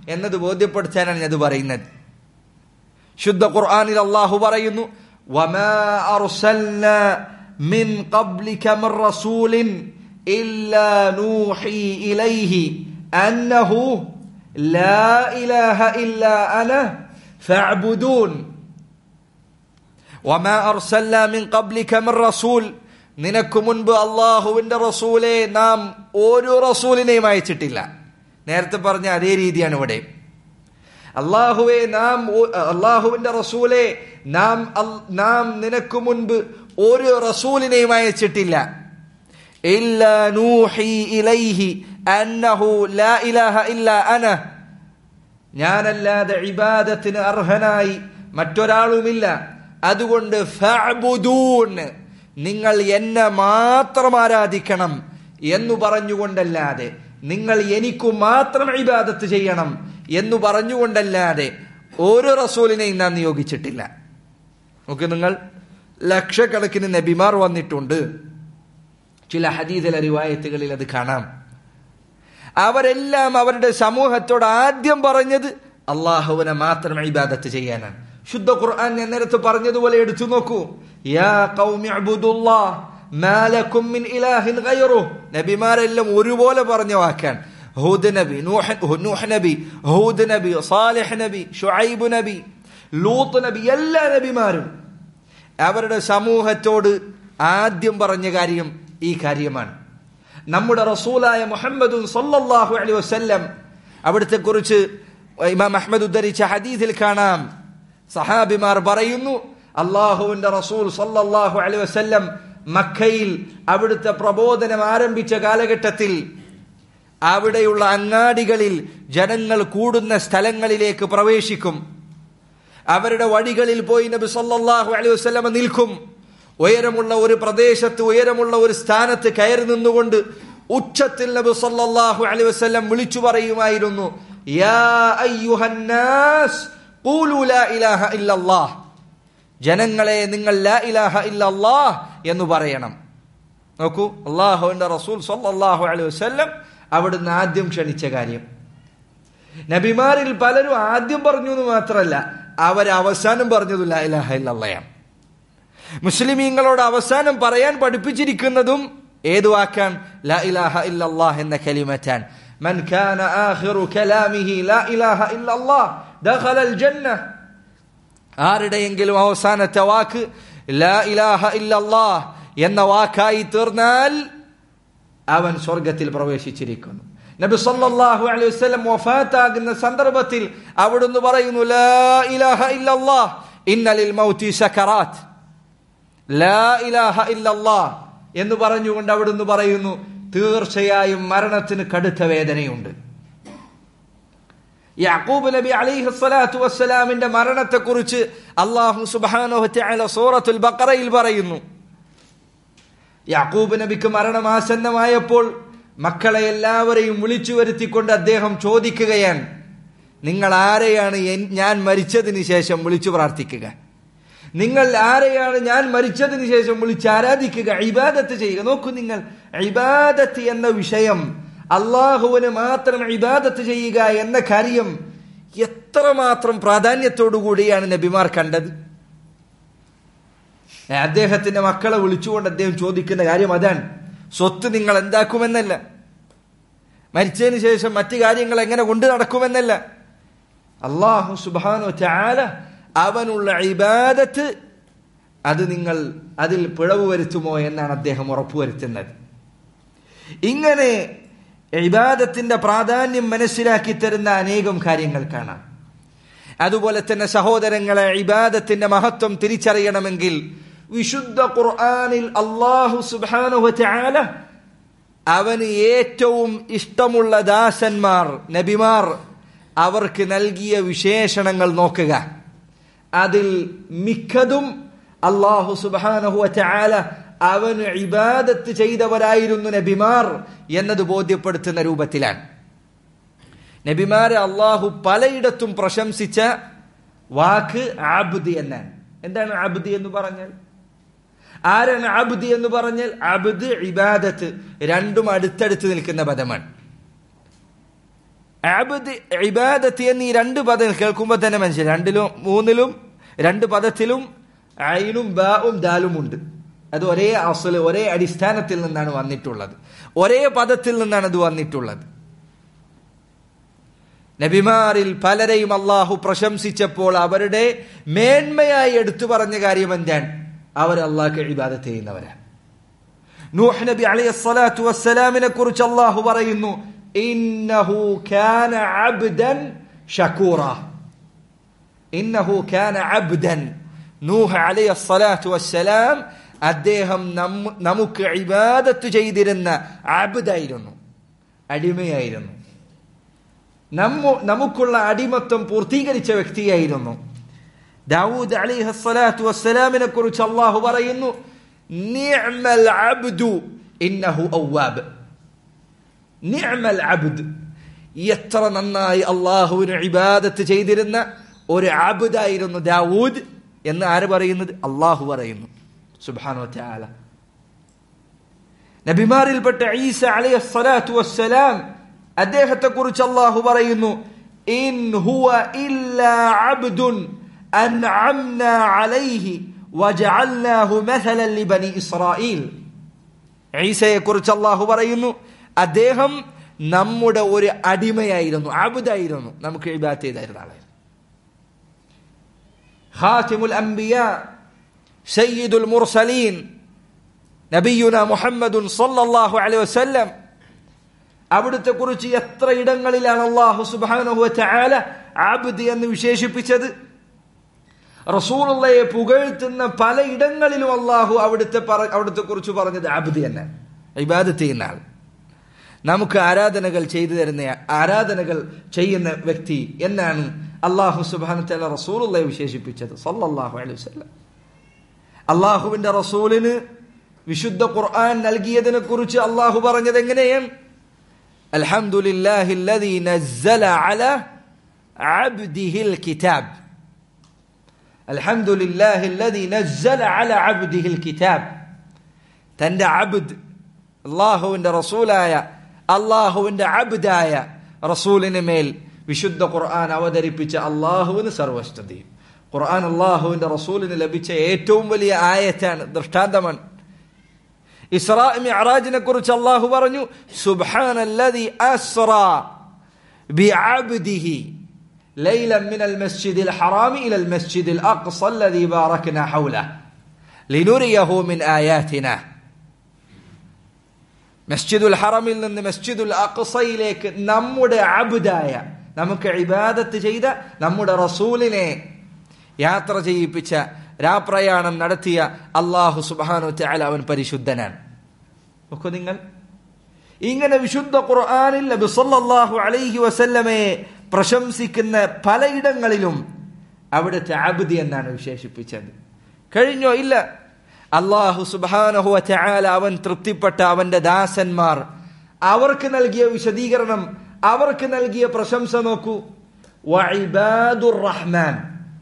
എന്നത് ബോധ്യപ്പെടുത്താനാണ് ഞാൻ ഇത് പറയുന്നത് ശുദ്ധ ഖുർആനിൽ അള്ളാഹു പറയുന്നു وما أرسلنا من قبلك من رسول إلا نوحي إليه أنه لا إله إلا أنا فاعبدون وما أرسلنا من قبلك من رسول നിനക്ക് മുൻപ് അള്ളാഹുവിന്റെ റസൂലെ നാം ഓരോ റസൂലിനെയും അയച്ചിട്ടില്ല നേരത്തെ പറഞ്ഞ അതേ രീതിയാണ് ഇവിടെ അള്ളാഹുവെ നാം അള്ളാഹുവിന്റെ റസൂലെ നാം നാം നിനക്ക് മുൻപ് ഒരു റസൂലിനെയും അയച്ചിട്ടില്ല ഇല്ലാ നൂഹി ഇലൈഹി അന്നഹു ലാ ഇലാഹ ഇല്ലാ അന ഞാനല്ലാതെ ഇബാദത്തിന് അർഹനായി മറ്റൊരാളുമില്ല അതുകൊണ്ട് ഫഅബുദൂൻ നിങ്ങൾ എന്നെ മാത്രം ആരാധിക്കണം എന്നു പറഞ്ഞുകൊണ്ടല്ലാതെ നിങ്ങൾ എനിക്കു മാത്രം ഇബാദത്ത് ചെയ്യണം എന്ന് പറഞ്ഞുകൊണ്ടല്ലാതെ ഓരോ റസൂലിനെയും നാം നിയോഗിച്ചിട്ടില്ല നോക്ക് നിങ്ങൾ ലക്ഷക്കണക്കിന് നബിമാർ വന്നിട്ടുണ്ട് ചില ഹദീദല റിവായത്തുകളിൽ അത് കാണാം അവരെല്ലാം അവരുടെ സമൂഹത്തോട് ആദ്യം പറഞ്ഞത് അള്ളാഹുവിനെ മാത്രം ഇബാദത്ത് ചെയ്യാനാണ് ശുദ്ധ ഖുർആൻ ഞാൻ നേരത്തെ പറഞ്ഞതുപോലെ എടുത്തു നോക്കൂ യാ ഖൗമി അബ്ദുല്ലാഹ് മാലക്കും മിൻ ഇലാഹിൻ ഗൈറുഹു നബിമാരെല്ലാം ഒരുപോലെ പറഞ്ഞ വാക്കാണ് ഹൂദ് നബി നൂഹ് നൂഹ് നബി ഹൂദ് നബി സാലിഹ് നബി ഷുഐബ് നബി ലൂത്ത് നബി എല്ലാ നബിമാരും അവരുടെ സമൂഹത്തോട് ആദ്യം പറഞ്ഞ കാര്യം ഈ കാര്യമാണ് നമ്മുടെ റസൂലായ മുഹമ്മദ് സല്ലല്ലാഹു അലൈഹി വസല്ലം അവിടുത്തെ കുറിച്ച് ഇമാം അഹമ്മദ് ഉദ്ധരിച്ച ഹദീസിൽ കാണാം സഹാബിമാർ പറയുന്നു അള്ളാഹുവിന്റെ റസൂൽ സല്ലല്ലാഹു അലൈഹി വസല്ലം മക്കയിൽ അവിടുത്തെ പ്രബോധനം ആരംഭിച്ച കാലഘട്ടത്തിൽ അവിടെയുള്ള അങ്ങാടികളിൽ ജനങ്ങൾ കൂടുന്ന സ്ഥലങ്ങളിലേക്ക് പ്രവേശിക്കും അവരുടെ വഴികളിൽ പോയി നബി സല്ലല്ലാഹു അലൈഹി വസല്ലമ നിൽക്കും ഉയരമുള്ള ഒരു പ്രദേശത്ത് ഉയരമുള്ള ഒരു സ്ഥാനത്ത് കയറി നിന്നുകൊണ്ട് ഉച്ചത്തിൽ നബി സല്ലല്ലാഹു അലൈഹി വസല്ലം വിളിച്ചു പറയുമായിരുന്നു യാ അയ്യുഹന്നാസ് ഖൂലു ലാ ഇലാഹ ഇല്ലല്ലാഹ് ജനങ്ങളെ നിങ്ങൾ ലാ ഇലാഹ ഇല്ലല്ലാഹ് എന്ന് പറയണം നോക്കൂ അള്ളാഹുവിന്റെ റസൂൽ സല്ലല്ലാഹു അലൈഹി വസല്ലം അവിടുന്ന് ആദ്യം ക്ഷണിച്ച കാര്യം നബിമാരിൽ പലരും ആദ്യം പറഞ്ഞു എന്ന് മാത്രമല്ല അവർ അവസാനം പറഞ്ഞത് ലാ ഇലാഹ ഇല്ലല്ലയാണ് മുസ്ലിമീങ്ങളോട് അവസാനം പറയാൻ പഠിപ്പിച്ചിരിക്കുന്നതും ഏതു വാക്കാൻ ലാ ഇലാഹ ഇല്ലല്ലാഹ് എന്ന കലിമറ്റാൻ من كان آخر كلامه لا إله إلا الله دخل الجنة ആരുടെയെങ്കിലും അവസാനത്തെ വാക്ക് ലാ ഇലാഹ ഇല്ലല്ലാഹ് എന്ന വാക്കായി തീർന്നാൽ അവൻ സ്വർഗത്തിൽ പ്രവേശിച്ചിരിക്കുന്നു നബി സല്ലല്ലാഹു അലൈഹി വസല്ലം വഫാത്താകുന്ന സന്ദർഭത്തിൽ അവിടുന്ന് പറയുന്നു ലാ ഇലാഹ ഇല്ലല്ലാഹ് ഇന്നലിൽ മൗതി സക്കറാത്ത് ലാ ഇലാഹ ഇല്ലല്ലാഹ് എന്ന് പറഞ്ഞുകൊണ്ട് അവിടുന്ന് പറയുന്നു തീർച്ചയായും മരണത്തിന് കടുത്ത വേദനയുണ്ട് യാക്കൂബ് നബി അലൈഹി സ്വലാത്തു വസ്സലാമിന്റെ മരണത്തെക്കുറിച്ച് അള്ളാഹു സുബ്ഹാനഹു തആല സൂറത്തുൽ ബഖറയിൽ പറയുന്നു യാക്കൂബ് നബിക്ക് മരണമാസന്നമായപ്പോൾ മക്കളെ എല്ലാവരെയും വിളിച്ചു വരുത്തിക്കൊണ്ട് അദ്ദേഹം ചോദിക്കുകയാണ് നിങ്ങൾ ആരെയാണ് ഞാൻ മരിച്ചതിന് ശേഷം വിളിച്ചു പ്രാർത്ഥിക്കുക നിങ്ങൾ ആരെയാണ് ഞാൻ മരിച്ചതിന് ശേഷം വിളിച്ച് ആരാധിക്കുക ഇബാദത്ത് ചെയ്യുക നോക്കൂ നിങ്ങൾ ഇബാദത്ത് എന്ന വിഷയം അള്ളാഹുവിന് മാത്രം ഇബാദത്ത് ചെയ്യുക എന്ന കാര്യം എത്രമാത്രം പ്രാധാന്യത്തോടു കൂടിയാണ് നബിമാർ കണ്ടത് അദ്ദേഹത്തിന്റെ മക്കളെ വിളിച്ചുകൊണ്ട് അദ്ദേഹം ചോദിക്കുന്ന കാര്യം അതാണ് സ്വത്ത് നിങ്ങൾ എന്താക്കുമെന്നല്ല മരിച്ചതിന് ശേഷം മറ്റു കാര്യങ്ങൾ എങ്ങനെ കൊണ്ടു നടക്കുമെന്നല്ല അള്ളാഹു സുബാനു ചാല അവനുള്ള ഇബാദത്ത് അത് നിങ്ങൾ അതിൽ പിഴവ് വരുത്തുമോ എന്നാണ് അദ്ദേഹം ഉറപ്പുവരുത്തുന്നത് ഇങ്ങനെ ഇബാദത്തിന്റെ പ്രാധാന്യം മനസ്സിലാക്കി തരുന്ന അനേകം കാര്യങ്ങൾ കാണാം അതുപോലെ തന്നെ സഹോദരങ്ങളെ ഇബാദത്തിന്റെ മഹത്വം തിരിച്ചറിയണമെങ്കിൽ വിശുദ്ധ ഖുർആനിൽ അള്ളാഹു സുബാനുഹ ചാല അവന് ഏറ്റവും ഇഷ്ടമുള്ള ദാസന്മാർ നബിമാർ അവർക്ക് നൽകിയ വിശേഷണങ്ങൾ നോക്കുക അതിൽ മിക്കതും അള്ളാഹു സുബാനഹു ചാല അവന് ഇബാദത്ത് ചെയ്തവരായിരുന്നു നബിമാർ എന്നത് ബോധ്യപ്പെടുത്തുന്ന രൂപത്തിലാണ് നബിമാരെ അള്ളാഹു പലയിടത്തും പ്രശംസിച്ച വാക്ക് ആബുദി എന്നാണ് എന്താണ് ആബുദി എന്ന് പറഞ്ഞാൽ ആരാണ് അബ്ദി എന്ന് പറഞ്ഞാൽ അബ്ദ് ഇബാദത്ത് രണ്ടും അടുത്തടുത്ത് നിൽക്കുന്ന പദമാണ് അബ്ദ് ഇബാദത്ത് എന്നീ രണ്ട് പദം കേൾക്കുമ്പോൾ തന്നെ മനസ്സിലായി രണ്ടിലും മൂന്നിലും രണ്ട് പദത്തിലും ഐനും ബാവും ദാലും ഉണ്ട് അത് ഒരേ അസല് ഒരേ അടിസ്ഥാനത്തിൽ നിന്നാണ് വന്നിട്ടുള്ളത് ഒരേ പദത്തിൽ നിന്നാണ് അത് വന്നിട്ടുള്ളത് നബിമാരിൽ പലരെയും അള്ളാഹു പ്രശംസിച്ചപ്പോൾ അവരുടെ മേന്മയായി എടുത്തു പറഞ്ഞ കാര്യം എന്താണ് അവർ അള്ളാഹ്ക്ക് ഇബാദത്ത് ചെയ്യുന്നവരാണ് നൂഹ് നബി അലൈഹി സ്വലാത്തു വസ്സലാമിനെ കുറിച്ച് അള്ളാഹു പറയുന്നു ഇന്നഹു കാന അബ്ദൻ ഷക്കൂറ ഇന്നഹു കാന അബ്ദൻ നൂഹ് അലൈഹി സ്വലാത്തു വസ്സലാം അദ്ദേഹം നമുക്ക് ഇബാദത്ത് ചെയ്തിരുന്ന അബ്ദായിരുന്നു അടിമയായിരുന്നു നമ്മു നമുക്കുള്ള അടിമത്വം പൂർത്തീകരിച്ച വ്യക്തിയായിരുന്നു ദാവൂദ് അലിഹ് സ്വലാത്തു വസ്സലാമിനെ കുറിച്ച് അള്ളാഹു പറയുന്നു നിഅമൽ അബ്ദു ഇന്നഹു അവ്വാബ് നിഅമൽ അബ്ദ് എത്ര നന്നായി അള്ളാഹുവിന് ഇബാദത്ത് ചെയ്തിരുന്ന ഒരു അബ്ദായിരുന്നു ദാവൂദ് എന്ന് ആര് പറയുന്നത് അള്ളാഹു പറയുന്നു സുബ്ഹാനഹു വതആല നബിമാരിൽപ്പെട്ട ഈസ അലൈഹി സ്വലാത്തു വസ്സലാം അദ്ദേഹത്തെ കുറിച്ച് അള്ളാഹു പറയുന്നു ഇൻ ഹുവ ഇല്ലാ അബ്ദുൻ അൻഅംന അലൈഹി വജഅൽനാഹു മസലൻ ലിബനി ഇസ്രായീൽ ഈസയെ കുറിച്ച് അള്ളാഹു പറയുന്നു അദ്ദേഹം നമ്മുടെ ഒരു അടിമയായിരുന്നു അബുദായിരുന്നു നമുക്ക് ഇബാത്ത് ചെയ്തായിരുന്ന ആളായിരുന്നു ഖാതിമുൽ അംബിയ സയ്യിദുൽ മുർസലീൻ നബിയുന മുഹമ്മദുൻ സല്ലല്ലാഹു അലൈഹി വസല്ലം അവിടുത്തെ കുറിച്ച് എത്ര ഇടങ്ങളിലാണ് അള്ളാഹു സുബാനുഹു ചാല ആബുദ് എന്ന് വിശേഷിപ്പിച്ചത് റസൂലുള്ളയെ പുകഴ്ത്തുന്ന പല ഇടങ്ങളിലും അള്ളാഹു അവിടുത്തെ അവിടുത്തെ കുറിച്ച് പറഞ്ഞത് ആബുദ് തന്നെ ഇബാദത്ത് ചെയ്യുന്ന ആൾ നമുക്ക് ആരാധനകൾ ചെയ്തു തരുന്ന ആരാധനകൾ ചെയ്യുന്ന വ്യക്തി എന്നാണ് അള്ളാഹു സുബാന തല റസൂലുള്ളയെ വിശേഷിപ്പിച്ചത് സല്ലല്ലാഹു അലൈഹി വസല്ലം അള്ളാഹുവിന്റെ റസൂലിന് വിശുദ്ധ ഖുർആൻ നൽകിയതിനെ കുറിച്ച് അള്ളാഹു പറഞ്ഞത് എങ്ങനെയാണ് الحمد لله الذي نزل على عبده الكتاب الحمد لله الذي نزل على عبده الكتاب തന്റെ അബ്ദ് അള്ളാഹുവിന്റെ റസൂലായ അള്ളാഹുവിന്റെ അബ്ദായ റസൂലിന് മേൽ വിശുദ്ധ ഖുർആൻ അവതരിപ്പിച്ച അള്ളാഹുവിന് സർവസ്തുതിയും ഖുർആൻ അള്ളാഹുവിന്റെ റസൂലിന് ലഭിച്ച ഏറ്റവും വലിയ ആയത്താണ് ദൃഷ്ടാന്തമാണ് ഇസ്രാ മിഅറാജിനെ കുറിച്ച് അള്ളാഹു പറഞ്ഞു സുബ്ഹാനല്ലദി അസ്റാ ബിഅബ്ദിഹി ليلا من المسجد الحرام إلى المسجد الأقصى الذي باركنا حوله لنريه من آياتنا മസ്ജിദുൽ ഹറമിൽ നിന്ന് മസ്ജിദുൽ അക്സയിലേക്ക് നമ്മുടെ അബുദായ നമുക്ക് ഇബാദത്ത് ചെയ്ത നമ്മുടെ റസൂലിനെ യാത്ര ചെയ്യിപ്പിച്ച രാപ്രയാണം നടത്തിയ അള്ളാഹു സുബാനു ചാല അവൻ പരിശുദ്ധനാണ് നോക്കൂ നിങ്ങൾ ഇങ്ങനെ വിശുദ്ധ ഖുർആാനിൽ നബി സല്ലല്ലാഹു അലൈഹി വസല്ലമയെ പ്രശംസിക്കുന്ന പലയിടങ്ങളിലും അവിടുത്തെ അബുദി എന്നാണ് വിശേഷിപ്പിച്ചത് കഴിഞ്ഞോ ഇല്ല അള്ളാഹു സുബാനഹു ചാല അവൻ തൃപ്തിപ്പെട്ട അവന്റെ ദാസന്മാർ അവർക്ക് നൽകിയ വിശദീകരണം അവർക്ക് നൽകിയ പ്രശംസ നോക്കൂ വഇബാദുർ റഹ്മാൻ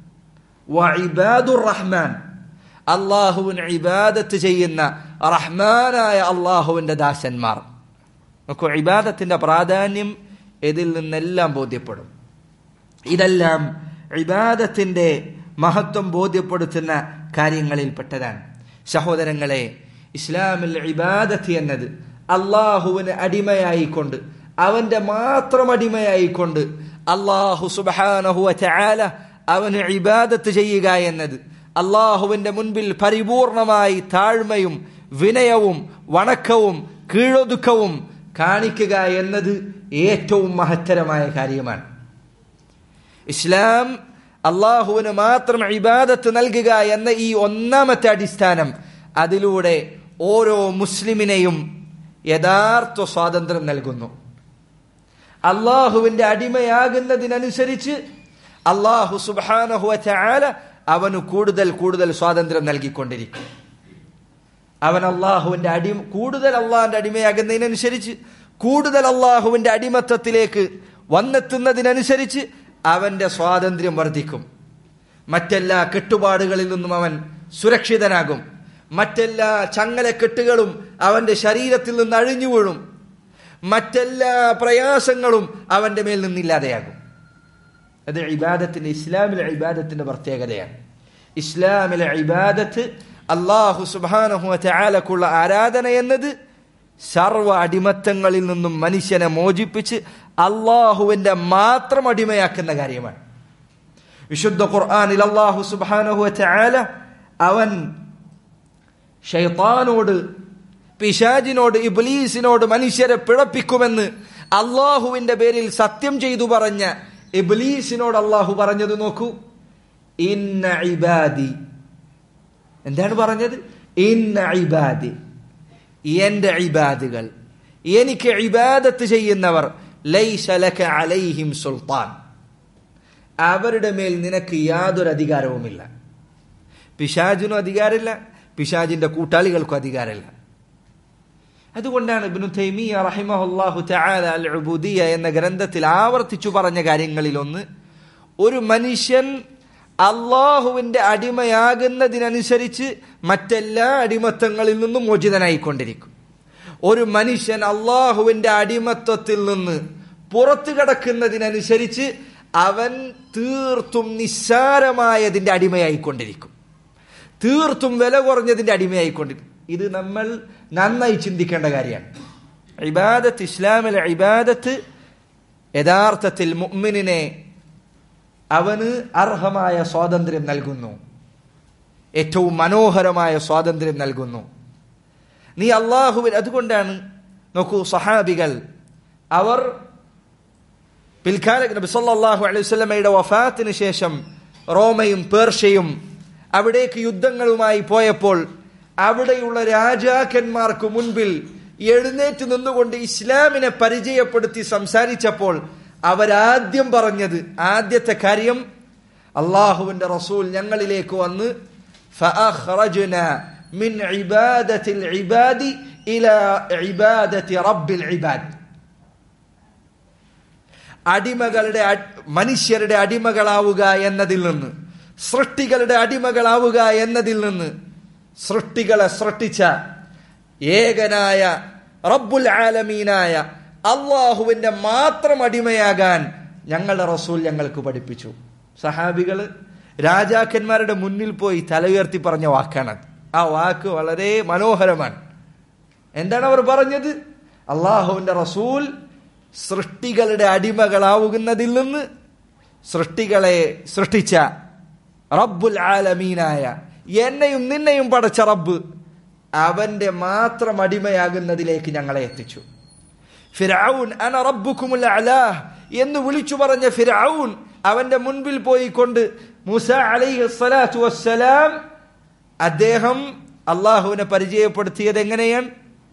വഇബാദുർ റഹ്മാൻ അള്ളാഹുവിന് ഇബാദത്ത് ചെയ്യുന്ന റഹ്മാനായ അള്ളാഹുവിന്റെ ദാസന്മാർ നോക്കൂ ഇബാദത്തിന്റെ പ്രാധാന്യം ഇതിൽ നിന്നെല്ലാം ബോധ്യപ്പെടും ഇതെല്ലാം ഇബാദത്തിന്റെ മഹത്വം ബോധ്യപ്പെടുത്തുന്ന കാര്യങ്ങളിൽപ്പെട്ടതാണ് സഹോദരങ്ങളെ ഇസ്ലാമിൽ ഇബാദത്ത് എന്നത് അള്ളാഹുവിന് അടിമയായിക്കൊണ്ട് അവന്റെ മാത്രം അടിമയായിക്കൊണ്ട് അള്ളാഹു സുബാനഹുവ ചാല അവന് ഇബാദത്ത് ചെയ്യുക എന്നത് അള്ളാഹുവിന്റെ മുൻപിൽ പരിപൂർണമായി താഴ്മയും വിനയവും വണക്കവും കീഴൊതുക്കവും കാണിക്കുക എന്നത് ഏറ്റവും മഹത്തരമായ കാര്യമാണ് ഇസ്ലാം അള്ളാഹുവിന് മാത്രം ഇബാദത്ത് നൽകുക എന്ന ഈ ഒന്നാമത്തെ അടിസ്ഥാനം അതിലൂടെ ഓരോ മുസ്ലിമിനെയും യഥാർത്ഥ സ്വാതന്ത്ര്യം നൽകുന്നു അള്ളാഹുവിന്റെ അടിമയാകുന്നതിനനുസരിച്ച് അള്ളാഹു സുബാനഹുവ ചാല അവന് കൂടുതൽ കൂടുതൽ സ്വാതന്ത്ര്യം നൽകിക്കൊണ്ടിരിക്കും അവൻ അള്ളാഹുവിന്റെ അടി കൂടുതൽ അള്ളാഹിന്റെ അടിമയാകുന്നതിനനുസരിച്ച് കൂടുതൽ അള്ളാഹുവിന്റെ അടിമത്തത്തിലേക്ക് വന്നെത്തുന്നതിനനുസരിച്ച് അവന്റെ സ്വാതന്ത്ര്യം വർദ്ധിക്കും മറ്റെല്ലാ കെട്ടുപാടുകളിൽ നിന്നും അവൻ സുരക്ഷിതനാകും മറ്റെല്ലാ ചങ്ങലക്കെട്ടുകളും അവന്റെ ശരീരത്തിൽ നിന്ന് അഴിഞ്ഞു വീഴും മറ്റെല്ലാ പ്രയാസങ്ങളും അവന്റെ മേൽ നിന്നില്ലാതെയാകും അത് ഇബാദത്തിന്റെ ഇസ്ലാമിലെ ഇബാദത്തിന്റെ പ്രത്യേകതയാണ് ഇസ്ലാമിലെ ഇബാദത്ത് അള്ളാഹു സുബാനഹു ചാലക്കുള്ള ആരാധന എന്നത് സർവ അടിമത്തങ്ങളിൽ നിന്നും മനുഷ്യനെ മോചിപ്പിച്ച് അള്ളാഹുവിന്റെ മാത്രം അടിമയാക്കുന്ന കാര്യമാണ് വിശുദ്ധ ഖുർആാനിൽ അള്ളാഹു സുബാനഹു ചാല അവൻ ഷെയ്ത്താനോട് പിശാജിനോട് ഇബ്ലീസിനോട് മനുഷ്യരെ പിഴപ്പിക്കുമെന്ന് അള്ളാഹുവിന്റെ പേരിൽ സത്യം ചെയ്തു പറഞ്ഞ ഇബ്ലീസിനോട് അള്ളാഹു പറഞ്ഞത് നോക്കൂ ഇന്ന ഇബാദി എന്താണ് പറഞ്ഞത് ഇന്ന ഇബാദി എന്റെ ഇബാദുകൾ എനിക്ക് ഇബാദത്ത് ചെയ്യുന്നവർ ലൈസലക അലൈഹിം സുൽത്താൻ അവരുടെ മേൽ നിനക്ക് യാതൊരു അധികാരവുമില്ല പിശാജിനും അധികാരമില്ല പിശാജിന്റെ കൂട്ടാളികൾക്കും അധികാരമില്ല അതുകൊണ്ടാണ് ഇബ്നു തൈമിയ റഹിമഹുല്ലാഹു തആല അൽ ഉബൂദിയ എന്ന ഗ്രന്ഥത്തിൽ ആവർത്തിച്ചു പറഞ്ഞ കാര്യങ്ങളിൽ ഒന്ന് ഒരു മനുഷ്യൻ അള്ളാഹുവിന്റെ അടിമയാകുന്നതിനനുസരിച്ച് മറ്റെല്ലാ അടിമത്തങ്ങളിൽ നിന്നും മോചിതനായിക്കൊണ്ടിരിക്കും ഒരു മനുഷ്യൻ അള്ളാഹുവിന്റെ അടിമത്വത്തിൽ നിന്ന് പുറത്തു കടക്കുന്നതിനനുസരിച്ച് അവൻ തീർത്തും നിസ്സാരമായതിന്റെ അടിമയായിക്കൊണ്ടിരിക്കും തീർത്തും വില കുറഞ്ഞതിന്റെ അടിമയായിക്കൊണ്ടിരിക്കും ഇത് നമ്മൾ നന്നായി ചിന്തിക്കേണ്ട കാര്യമാണ് ഇബാദത്ത് ഇസ്ലാമിലെ ഇബാദത്ത് യഥാർത്ഥത്തിൽ മുഅ്മിനിനെ അവന് അർഹമായ സ്വാതന്ത്ര്യം നൽകുന്നു ഏറ്റവും മനോഹരമായ സ്വാതന്ത്ര്യം നൽകുന്നു നീ അള്ളാഹുവിൽ അതുകൊണ്ടാണ് നോക്കൂ സഹാബികൾ അവർ പിൽക്കാല നബി സല്ലല്ലാഹു അലൈഹി വസല്ലമയുടെ വഫാത്തിന് ശേഷം റോമയും പേർഷ്യയും അവിടേക്ക് യുദ്ധങ്ങളുമായി പോയപ്പോൾ അവിടെയുള്ള രാജാക്കന്മാർക്ക് മുൻപിൽ എഴുന്നേറ്റ് നിന്നുകൊണ്ട് ഇസ്ലാമിനെ പരിചയപ്പെടുത്തി സംസാരിച്ചപ്പോൾ അവരാദ്യം പറഞ്ഞത് ആദ്യത്തെ കാര്യം അള്ളാഹുവിന്റെ റസൂൽ ഞങ്ങളിലേക്ക് വന്ന് فأخرجنا من عبادة العباد إلى عبادة رب العباد അടിമകളുടെ മനുഷ്യരുടെ അടിമകളാവുക എന്നതിൽ നിന്ന് സൃഷ്ടികളുടെ അടിമകളാവുക എന്നതിൽ നിന്ന് സൃഷ്ടികളെ സൃഷ്ടിച്ച ഏകനായ റബ്ബുൽ ആലമീനായ അള്ളാഹുവിന്റെ മാത്രം അടിമയാകാൻ ഞങ്ങളുടെ റസൂൽ ഞങ്ങൾക്ക് പഠിപ്പിച്ചു സഹാബികൾ രാജാക്കന്മാരുടെ മുന്നിൽ പോയി തല ഉയർത്തി പറഞ്ഞ വാക്കാണ് ആ വാക്ക് വളരെ മനോഹരമാണ് എന്താണ് അവർ പറഞ്ഞത് അള്ളാഹുവിന്റെ റസൂൽ സൃഷ്ടികളുടെ അടിമകളാവുന്നതിൽ നിന്ന് സൃഷ്ടികളെ സൃഷ്ടിച്ച റബ്ബുൽ ആലമീനായ എന്നെയും നിന്നെയും പടച്ച റബ്ബ് അവന്റെ മാത്രം അടിമയാകുന്നതിലേക്ക് ഞങ്ങളെ എത്തിച്ചു ഫിരൌൻ അന റബ്ബുക്കുമുൽ അലാഹ് എന്ന് വിളിച്ചു പറഞ്ഞ ഫിരൌൻ അവന്റെ മുൻപിൽ പോയിക്കൊണ്ട് മൂസ അലൈഹി സ്വലാത്തു വസ്സലാം അദ്ദേഹം അള്ളാഹുവിനെ പരിചയപ്പെടുത്തിയത് എങ്ങനെയാണ്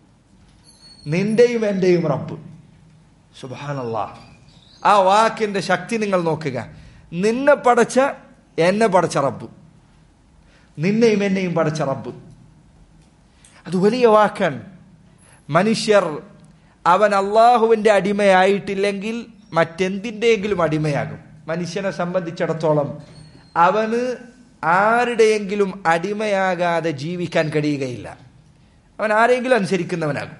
നിന്റെയും എന്റെയും റബ്ബ് സുബാനല്ലാ ആ വാക്കിന്റെ ശക്തി നിങ്ങൾ നോക്കുക നിന്നെ പടച്ച എന്നെ പടച്ച റബ്ബ് നിന്നെയും എന്നെയും പടച്ച റബ്ബ് അത് വലിയ വാക്കാണ് മനുഷ്യർ അവൻ അള്ളാഹുവിന്റെ അടിമയായിട്ടില്ലെങ്കിൽ മറ്റെന്തിൻ്റെയെങ്കിലും അടിമയാകും മനുഷ്യനെ സംബന്ധിച്ചിടത്തോളം അവന് ആരുടെയെങ്കിലും അടിമയാകാതെ ജീവിക്കാൻ കഴിയുകയില്ല അവൻ ആരെങ്കിലും അനുസരിക്കുന്നവനാകും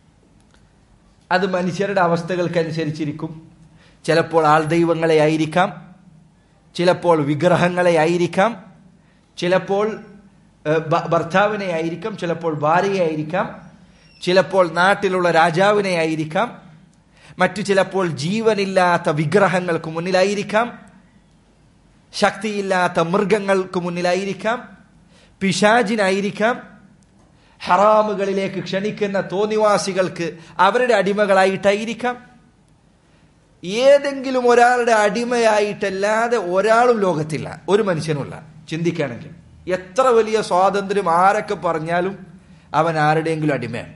അത് മനുഷ്യരുടെ അവസ്ഥകൾക്കനുസരിച്ചിരിക്കും ചിലപ്പോൾ ആൾ ദൈവങ്ങളെ ആയിരിക്കാം ചിലപ്പോൾ വിഗ്രഹങ്ങളെ ആയിരിക്കാം ചിലപ്പോൾ ഭർത്താവിനെ ആയിരിക്കാം ചിലപ്പോൾ ഭാര്യയെ ആയിരിക്കാം ചിലപ്പോൾ നാട്ടിലുള്ള രാജാവിനെ ആയിരിക്കാം മറ്റു ചിലപ്പോൾ ജീവനില്ലാത്ത വിഗ്രഹങ്ങൾക്ക് മുന്നിലായിരിക്കാം ശക്തിയില്ലാത്ത മൃഗങ്ങൾക്ക് മുന്നിലായിരിക്കാം പിശാജിനായിരിക്കാം ഹറാമുകളിലേക്ക് ക്ഷണിക്കുന്ന തോന്നിവാസികൾക്ക് അവരുടെ അടിമകളായിട്ടായിരിക്കാം ഏതെങ്കിലും ഒരാളുടെ അടിമയായിട്ടല്ലാതെ ഒരാളും ലോകത്തില്ല ഒരു മനുഷ്യനുമില്ല ചിന്തിക്കുകയാണെങ്കിൽ എത്ര വലിയ സ്വാതന്ത്ര്യം ആരൊക്കെ പറഞ്ഞാലും അവൻ ആരുടെയെങ്കിലും അടിമയാണ്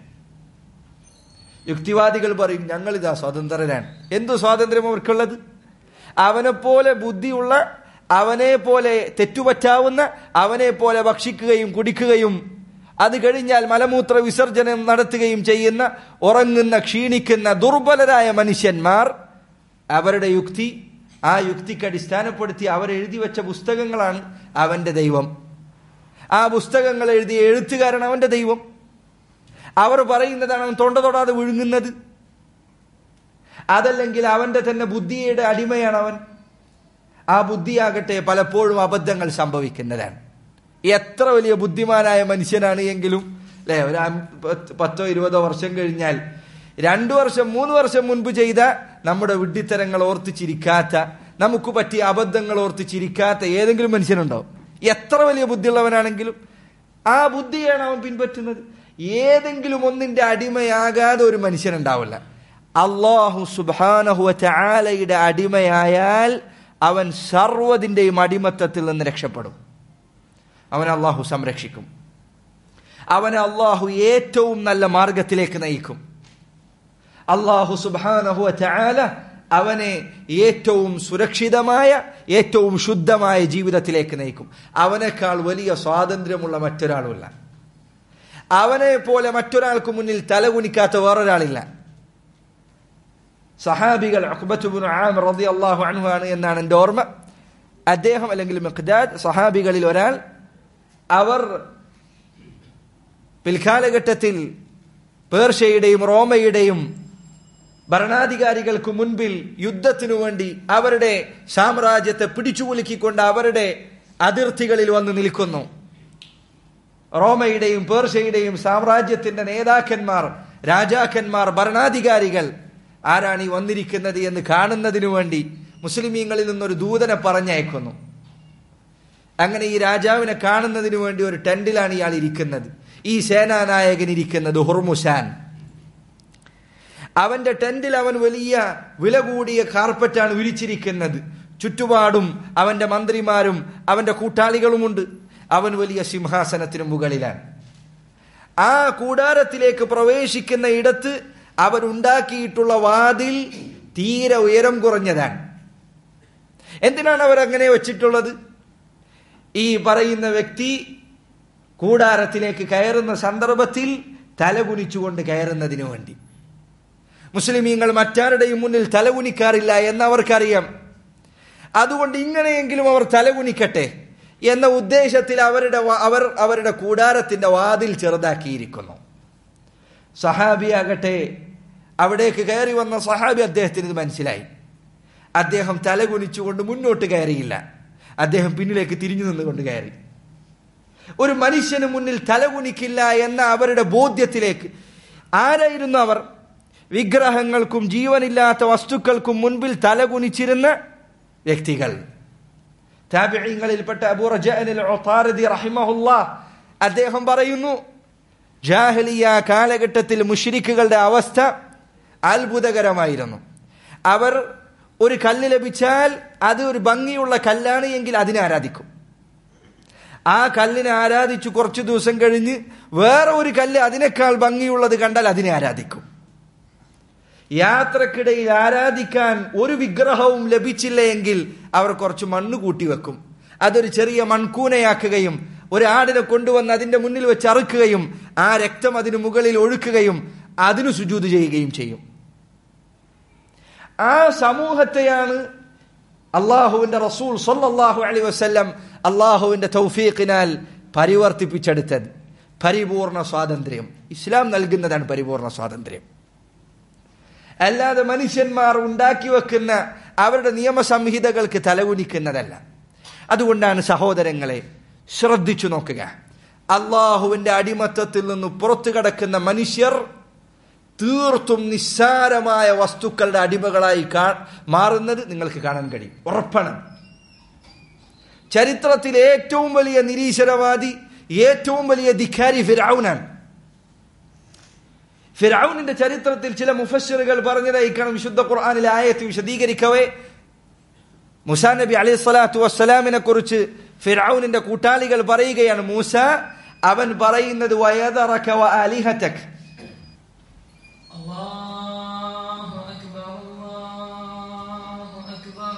യുക്തിവാദികൾ പറയും ഞങ്ങളിതാ സ്വതന്ത്രരാണ് എന്തു സ്വാതന്ത്ര്യം അവർക്കുള്ളത് അവനെപ്പോലെ ബുദ്ധിയുള്ള അവനെ പോലെ തെറ്റുപറ്റാവുന്ന അവനെ പോലെ ഭക്ഷിക്കുകയും കുടിക്കുകയും അത് കഴിഞ്ഞാൽ മലമൂത്ര വിസർജനം നടത്തുകയും ചെയ്യുന്ന ഉറങ്ങുന്ന ക്ഷീണിക്കുന്ന ദുർബലരായ മനുഷ്യന്മാർ അവരുടെ യുക്തി ആ യുക്തിക്ക് അടിസ്ഥാനപ്പെടുത്തി അവർ എഴുതി വെച്ച പുസ്തകങ്ങളാണ് അവന്റെ ദൈവം ആ പുസ്തകങ്ങൾ എഴുതിയ എഴുത്തുകാരൻ അവന്റെ ദൈവം അവർ പറയുന്നതാണ് അവൻ തൊണ്ട തൊടാതെ വിഴുങ്ങുന്നത് അതല്ലെങ്കിൽ അവന്റെ തന്നെ ബുദ്ധിയുടെ അടിമയാണ് അവൻ ആ ബുദ്ധിയാകട്ടെ പലപ്പോഴും അബദ്ധങ്ങൾ സംഭവിക്കുന്നതാണ് എത്ര വലിയ ബുദ്ധിമാനായ മനുഷ്യനാണ് എങ്കിലും അല്ലെ ഒരു അം- പത്ത് പത്തോ ഇരുപതോ വർഷം കഴിഞ്ഞാൽ രണ്ടു വർഷം മൂന്ന് വർഷം മുൻപ് ചെയ്ത നമ്മുടെ വിഡ്ഢിത്തരങ്ങൾ ഓർത്ത് ചിരിക്കാത്ത നമുക്ക് പറ്റിയ അബദ്ധങ്ങൾ ഓർത്ത് ചിരിക്കാത്ത ഏതെങ്കിലും മനുഷ്യനുണ്ടോ എത്ര വലിയ ബുദ്ധിയുള്ളവനാണെങ്കിലും ആ ബുദ്ധിയാണ് അവൻ പിൻപറ്റുന്നത് ഏതെങ്കിലും ഒന്നിന്റെ അടിമയാകാതെ ഒരു മനുഷ്യനുണ്ടാവില്ല അള്ളാഹു സുബാനഹുവ ചാലയുടെ അടിമയായാൽ അവൻ സർവ്വതിന്റെയും അടിമത്തത്തിൽ നിന്ന് രക്ഷപ്പെടും അവനെ അള്ളാഹു സംരക്ഷിക്കും അവനെ അള്ളാഹു ഏറ്റവും നല്ല മാർഗത്തിലേക്ക് നയിക്കും അള്ളാഹു സുബാനഹുവ ചാല അവനെ ഏറ്റവും സുരക്ഷിതമായ ഏറ്റവും ശുദ്ധമായ ജീവിതത്തിലേക്ക് നയിക്കും അവനേക്കാൾ വലിയ സ്വാതന്ത്ര്യമുള്ള മറ്റൊരാളുമില്ല അവനെ പോലെ മറ്റൊരാൾക്ക് മുന്നിൽ തലകുനിക്കാത്ത വേറൊരാളില്ല സഹാബികൾ അഖ്ബത്തുബ്നു ആമിർ റളിയല്ലാഹു അൻഹു ആണ് എന്നാണ് എൻ്റെ ഓർമ്മ അദ്ദേഹം അല്ലെങ്കിൽ മിഖ്ദാദ് സഹാബികളിൽ ഒരാൾ അവർ പിൽക്കാലഘട്ടത്തിൽ പേർഷ്യയുടെയും റോമയുടെയും ഭരണാധികാരികൾക്ക് മുൻപിൽ യുദ്ധത്തിനു വേണ്ടി അവരുടെ സാമ്രാജ്യത്തെ പിടിച്ചുകുലുക്കിക്കൊണ്ട് അവരുടെ അതിർത്തികളിൽ വന്ന് നിൽക്കുന്നു റോമയുടെയും പേർഷ്യയുടെയും സാമ്രാജ്യത്തിന്റെ നേതാക്കന്മാർ രാജാക്കന്മാർ ഭരണാധികാരികൾ ആരാണ് ഈ വന്നിരിക്കുന്നത് എന്ന് കാണുന്നതിനു വേണ്ടി മുസ്ലിമീങ്ങളിൽ നിന്നൊരു ദൂതനെ പറഞ്ഞയക്കുന്നു അങ്ങനെ ഈ രാജാവിനെ കാണുന്നതിന് വേണ്ടി ഒരു ടെന്റിലാണ് ഇയാൾ ഇരിക്കുന്നത് ഈ സേനാനായകൻ ഇരിക്കുന്നത് ഹുർമുസാൻ അവന്റെ ടെന്റിൽ അവൻ വലിയ വില കൂടിയ കാർപ്പറ്റാണ് വിരിച്ചിരിക്കുന്നത് ചുറ്റുപാടും അവന്റെ മന്ത്രിമാരും അവന്റെ കൂട്ടാളികളുമുണ്ട് അവൻ വലിയ സിംഹാസനത്തിനു മുകളിലാണ് ആ കൂടാരത്തിലേക്ക് പ്രവേശിക്കുന്ന ഇടത്ത് അവരുണ്ടാക്കിയിട്ടുള്ള വാതിൽ തീരെ ഉയരം കുറഞ്ഞതാണ് എന്തിനാണ് അവർ അങ്ങനെ വെച്ചിട്ടുള്ളത് ഈ പറയുന്ന വ്യക്തി കൂടാരത്തിലേക്ക് കയറുന്ന സന്ദർഭത്തിൽ തലകുനിച്ചുകൊണ്ട് കയറുന്നതിനു വേണ്ടി മുസ്ലിമീങ്ങൾ മറ്റാരുടെയും മുന്നിൽ തലകുനിക്കാറില്ല എന്ന് അവർക്കറിയാം അതുകൊണ്ട് ഇങ്ങനെയെങ്കിലും അവർ തലകുനിക്കട്ടെ എന്ന ഉദ്ദേശത്തിൽ അവരുടെ വ- അവർ അവരുടെ കൂടാരത്തിന്റെ വാതിൽ ചെറുതാക്കിയിരിക്കുന്നു സഹാബിയാകട്ടെ അവിടേക്ക് കയറി വന്ന സഹാബി അദ്ദേഹത്തിന് ഇത് മനസ്സിലായി അദ്ദേഹം തലകുനിച്ചുകൊണ്ട് മുന്നോട്ട് കയറിയില്ല അദ്ദേഹം പിന്നിലേക്ക് തിരിഞ്ഞു നിന്നുകൊണ്ട് കയറി ഒരു മനുഷ്യന് മുന്നിൽ തലകുനിക്കില്ല എന്ന അവരുടെ ബോധ്യത്തിലേക്ക് ആരായിരുന്നു അവർ വിഗ്രഹങ്ങൾക്കും ജീവനില്ലാത്ത വസ്തുക്കൾക്കും മുൻപിൽ തലകുനിച്ചിരുന്ന വ്യക്തികൾ താബിഈങ്ങളിൽപ്പെട്ട അബൂ റജഅനിൽ ഉത്താരിദി റഹിമഹുല്ലാ അദ്ദേഹം പറയുന്നു ജാഹലിയ കാലഘട്ടത്തിൽ മുഷ്രിക്കുകളുടെ അവസ്ഥ അത്ഭുതകരമായിരുന്നു അവർ ഒരു കല്ല് ലഭിച്ചാൽ അത് ഒരു ഭംഗിയുള്ള കല്ലാണ് എങ്കിൽ അതിനെ ആരാധിക്കും ആ കല്ലിനെ ആരാധിച്ചു കുറച്ചു ദിവസം കഴിഞ്ഞ് വേറെ ഒരു കല്ല് അതിനേക്കാൾ ഭംഗിയുള്ളത് കണ്ടാൽ അതിനെ ആരാധിക്കും യാത്രക്കിടയിൽ ആരാധിക്കാൻ ഒരു വിഗ്രഹവും ലഭിച്ചില്ല എങ്കിൽ അവർ കുറച്ച് മണ്ണ് കൂട്ടി വെക്കും അതൊരു ചെറിയ മൺകൂനയാക്കുകയും ഒരു ആടിനെ കൊണ്ടുവന്ന് അതിന്റെ മുന്നിൽ വെച്ച് അറുക്കുകയും ആ രക്തം അതിന് മുകളിൽ ഒഴുക്കുകയും അതിനു സുജൂത് ചെയ്യുകയും ചെയ്യും ആ സമൂഹത്തെയാണ് അള്ളാഹുവിന്റെ റസൂൽ സല്ലല്ലാഹു അലൈഹി വസല്ലം അള്ളാഹുവിന്റെ തൗഫീഖിനാൽ പരിവർത്തിപ്പിച്ചെടുത്തത് പരിപൂർണ സ്വാതന്ത്ര്യം ഇസ്ലാം നൽകുന്നതാണ് പരിപൂർണ സ്വാതന്ത്ര്യം അല്ലാതെ മനുഷ്യന്മാർ ഉണ്ടാക്കി വെക്കുന്ന അവരുടെ നിയമസംഹിതകൾക്ക് തലകുനിക്കുന്നതല്ല അതുകൊണ്ടാണ് സഹോദരങ്ങളെ ശ്രദ്ധിച്ചു നോക്കുക അള്ളാഹുവിന്റെ അടിമത്തത്തിൽ നിന്ന് പുറത്തു കടക്കുന്ന മനുഷ്യർ തീർത്തും നിസ്സാരമായ വസ്തുക്കളുടെ അടിമകളായി കാ- മാറുന്നത് നിങ്ങൾക്ക് കാണാൻ കഴിയും ഉറപ്പാണ് ചരിത്രത്തിൽ ഏറ്റവും വലിയ നിരീശ്വരവാദി ഏറ്റവും വലിയ ധിക്കാരി ഫിറൌനാണ് ഫിറൌനിന്റെ ചരിത്രത്തിൽ ചില മുഫസ്സിറുകൾ പറഞ്ഞതായിക്കണം വിശുദ്ധ ഖുർആനിലെ ആയത്ത് വിശദീകരിക്കവേ മുസാ നബി അലൈഹി സ്വലാത്തു വസ്സലാമിനെ കുറിച്ച് ഫിറൌനിന്റെ കൂട്ടാളികൾ പറയുകയാണ് മൂസ അവൻ പറയുന്നത് വയദറക വ ആലിഹതക الله أكبر الله أكبر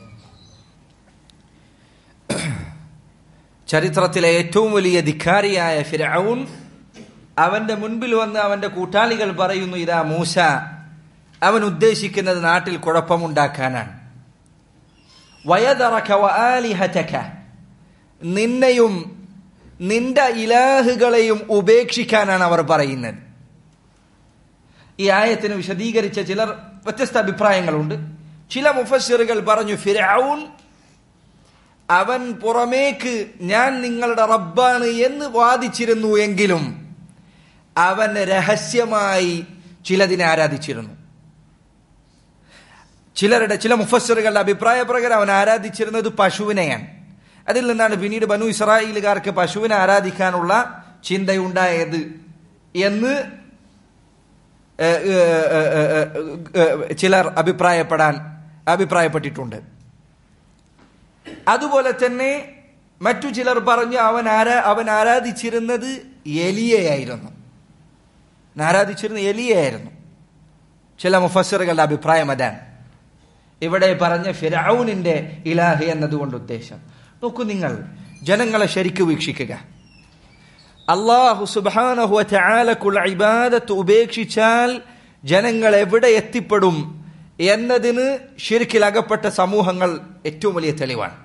ചരിത്രത്തിലെ ഏറ്റവും വലിയ ധിക്കാരിയായ ഫിറൌൻ അവന്റെ മുൻപിൽ വന്ന് അവന്റെ കൂട്ടാളികൾ പറയുന്നു ഇതാ മൂസ അവൻ ഉദ്ദേശിക്കുന്നത് നാട്ടിൽ കുഴപ്പമുണ്ടാക്കാനാണ് വയദറക വ ആലിഹതക നിന്നെയും നിന്റെ ഇലാഹുകളെയും ഉപേക്ഷിക്കാനാണ് അവർ പറയുന്നത് ഈ ആയത്തിന് വിശദീകരിച്ച ചിലർ വ്യത്യസ്ത അഭിപ്രായങ്ങളുണ്ട് ചില മുഫസ്സിറുകൾ പറഞ്ഞു ഫിരൌൻ അവൻ പുറമേക്ക് ഞാൻ നിങ്ങളുടെ റബ്ബാണ് എന്ന് വാദിച്ചിരുന്നു എങ്കിലും അവൻ രഹസ്യമായി ചിലതിനെ ആരാധിച്ചിരുന്നു ചിലരുടെ ചില മുഫസ്സിറുകളുടെ അഭിപ്രായ പ്രകാരം അവൻ ആരാധിച്ചിരുന്നത് പശുവിനെയാണ് അതിൽ നിന്നാണ് പിന്നീട് ബനു ഇസ്രായേലുകാർക്ക് പശുവിനെ ആരാധിക്കാനുള്ള ചിന്തയുണ്ടായത് എന്ന് ഏഹ്, ഏഹ്, ഏഹ്, ഏഹ്, ഏഹ്, ചിലർ അഭിപ്രായപ്പെടാൻ അഭിപ്രായപ്പെട്ടിട്ടുണ്ട് അതുപോലെ തന്നെ മറ്റു ചിലർ പറഞ്ഞു അവൻ ആരാ അവൻ ആരാധിച്ചിരുന്നത് എലിയയായിരുന്നു അവൻ ആരാധിച്ചിരുന്ന എലിയയായിരുന്നു ചില മുഫസ്സിറുകളുടെ അഭിപ്രായം അതാണ് ഇവിടെ പറഞ്ഞ ഫിറൌനിന്റെ ഇലാഹി എന്നതുകൊണ്ട് ഉദ്ദേശം നോക്കൂ നിങ്ങൾ ജനങ്ങളെ ശരിക്കു വീക്ഷിക്കുക അള്ളാഹു സുബാനഹു ചാലക്കുള്ള ഇബാദത്ത് ഉപേക്ഷിച്ചാൽ ജനങ്ങൾ എവിടെ എത്തിപ്പെടും എന്നതിന് ശരിക്കിൽ അകപ്പെട്ട സമൂഹങ്ങൾ ഏറ്റവും വലിയ തെളിവാണ്